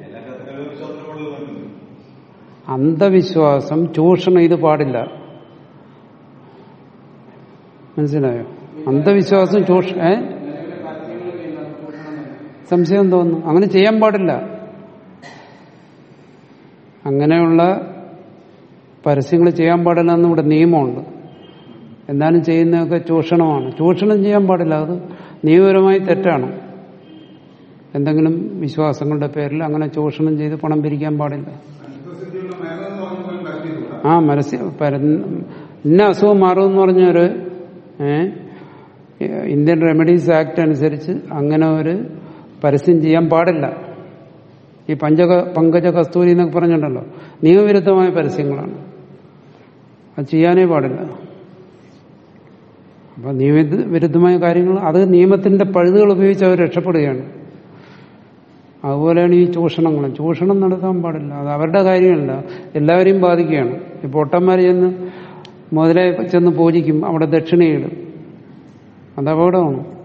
അന്ധവിശ്വാസം ചൂഷണം ഇത് പാടില്ല മനസ്സിലായോ അന്ധവിശ്വാസം ചൂഷ ഏ സംശയം തോന്നുന്നു അങ്ങനെ ചെയ്യാൻ പാടില്ല അങ്ങനെയുള്ള പരസ്യങ്ങൾ ചെയ്യാൻ പാടില്ല എന്ന് ഇവിടെ നിയമമുണ്ട് എന്നാലും ചെയ്യുന്നതൊക്കെ ചൂഷണമാണ് ചൂഷണം ചെയ്യാൻ പാടില്ല അത് നിയമപരമായി തെറ്റാണ് എന്തെങ്കിലും വിശ്വാസങ്ങളുടെ പേരിൽ അങ്ങനെ ചൂഷണം ചെയ്ത് പണം പിരിക്കാൻ പാടില്ല അന്തസ്ഥിതിയുള്ള മരണമെന്ന് പറഞ്ഞ പോലും പരത്തിയിട്ടുണ്ട് ആ മനസ്സ് പരന്ന് ഇന്ന അസുഖം മാറുമെന്ന് പറഞ്ഞൊരു ഏ, ഇന്ത്യൻ റെമഡീസ് ആക്ട് അനുസരിച്ച് അങ്ങനെ ഒരു പരസ്യം ചെയ്യാൻ പാടില്ല ഈ പഞ്ചക പങ്കജ കസ്തൂരി എന്നൊക്കെ പറഞ്ഞിട്ടുണ്ടല്ലോ നിയമവിരുദ്ധമായ പരസ്യങ്ങളാണ് അത് ചെയ്യാനേ പാടില്ല അപ്പൊ നിയമവിരുദ്ധമായ കാര്യങ്ങൾ അത് നിയമത്തിന്റെ പഴുതുകൾ ഉപയോഗിച്ച് അവർ രക്ഷപ്പെടുകയാണ് അതുപോലെയാണ് ഈ ചൂഷണങ്ങളും ചൂഷണം നടത്താൻ പാടില്ല അത് അവരുടെ കാര്യമല്ല എല്ലാവരെയും ബാധിക്കുകയാണ് ഈ പൊട്ടന്മാർ ചെന്ന് മുതലേ ചെന്ന് പൂജിക്കും അവിടെ ദക്ഷിണയിടും അത് അപകടമാണ്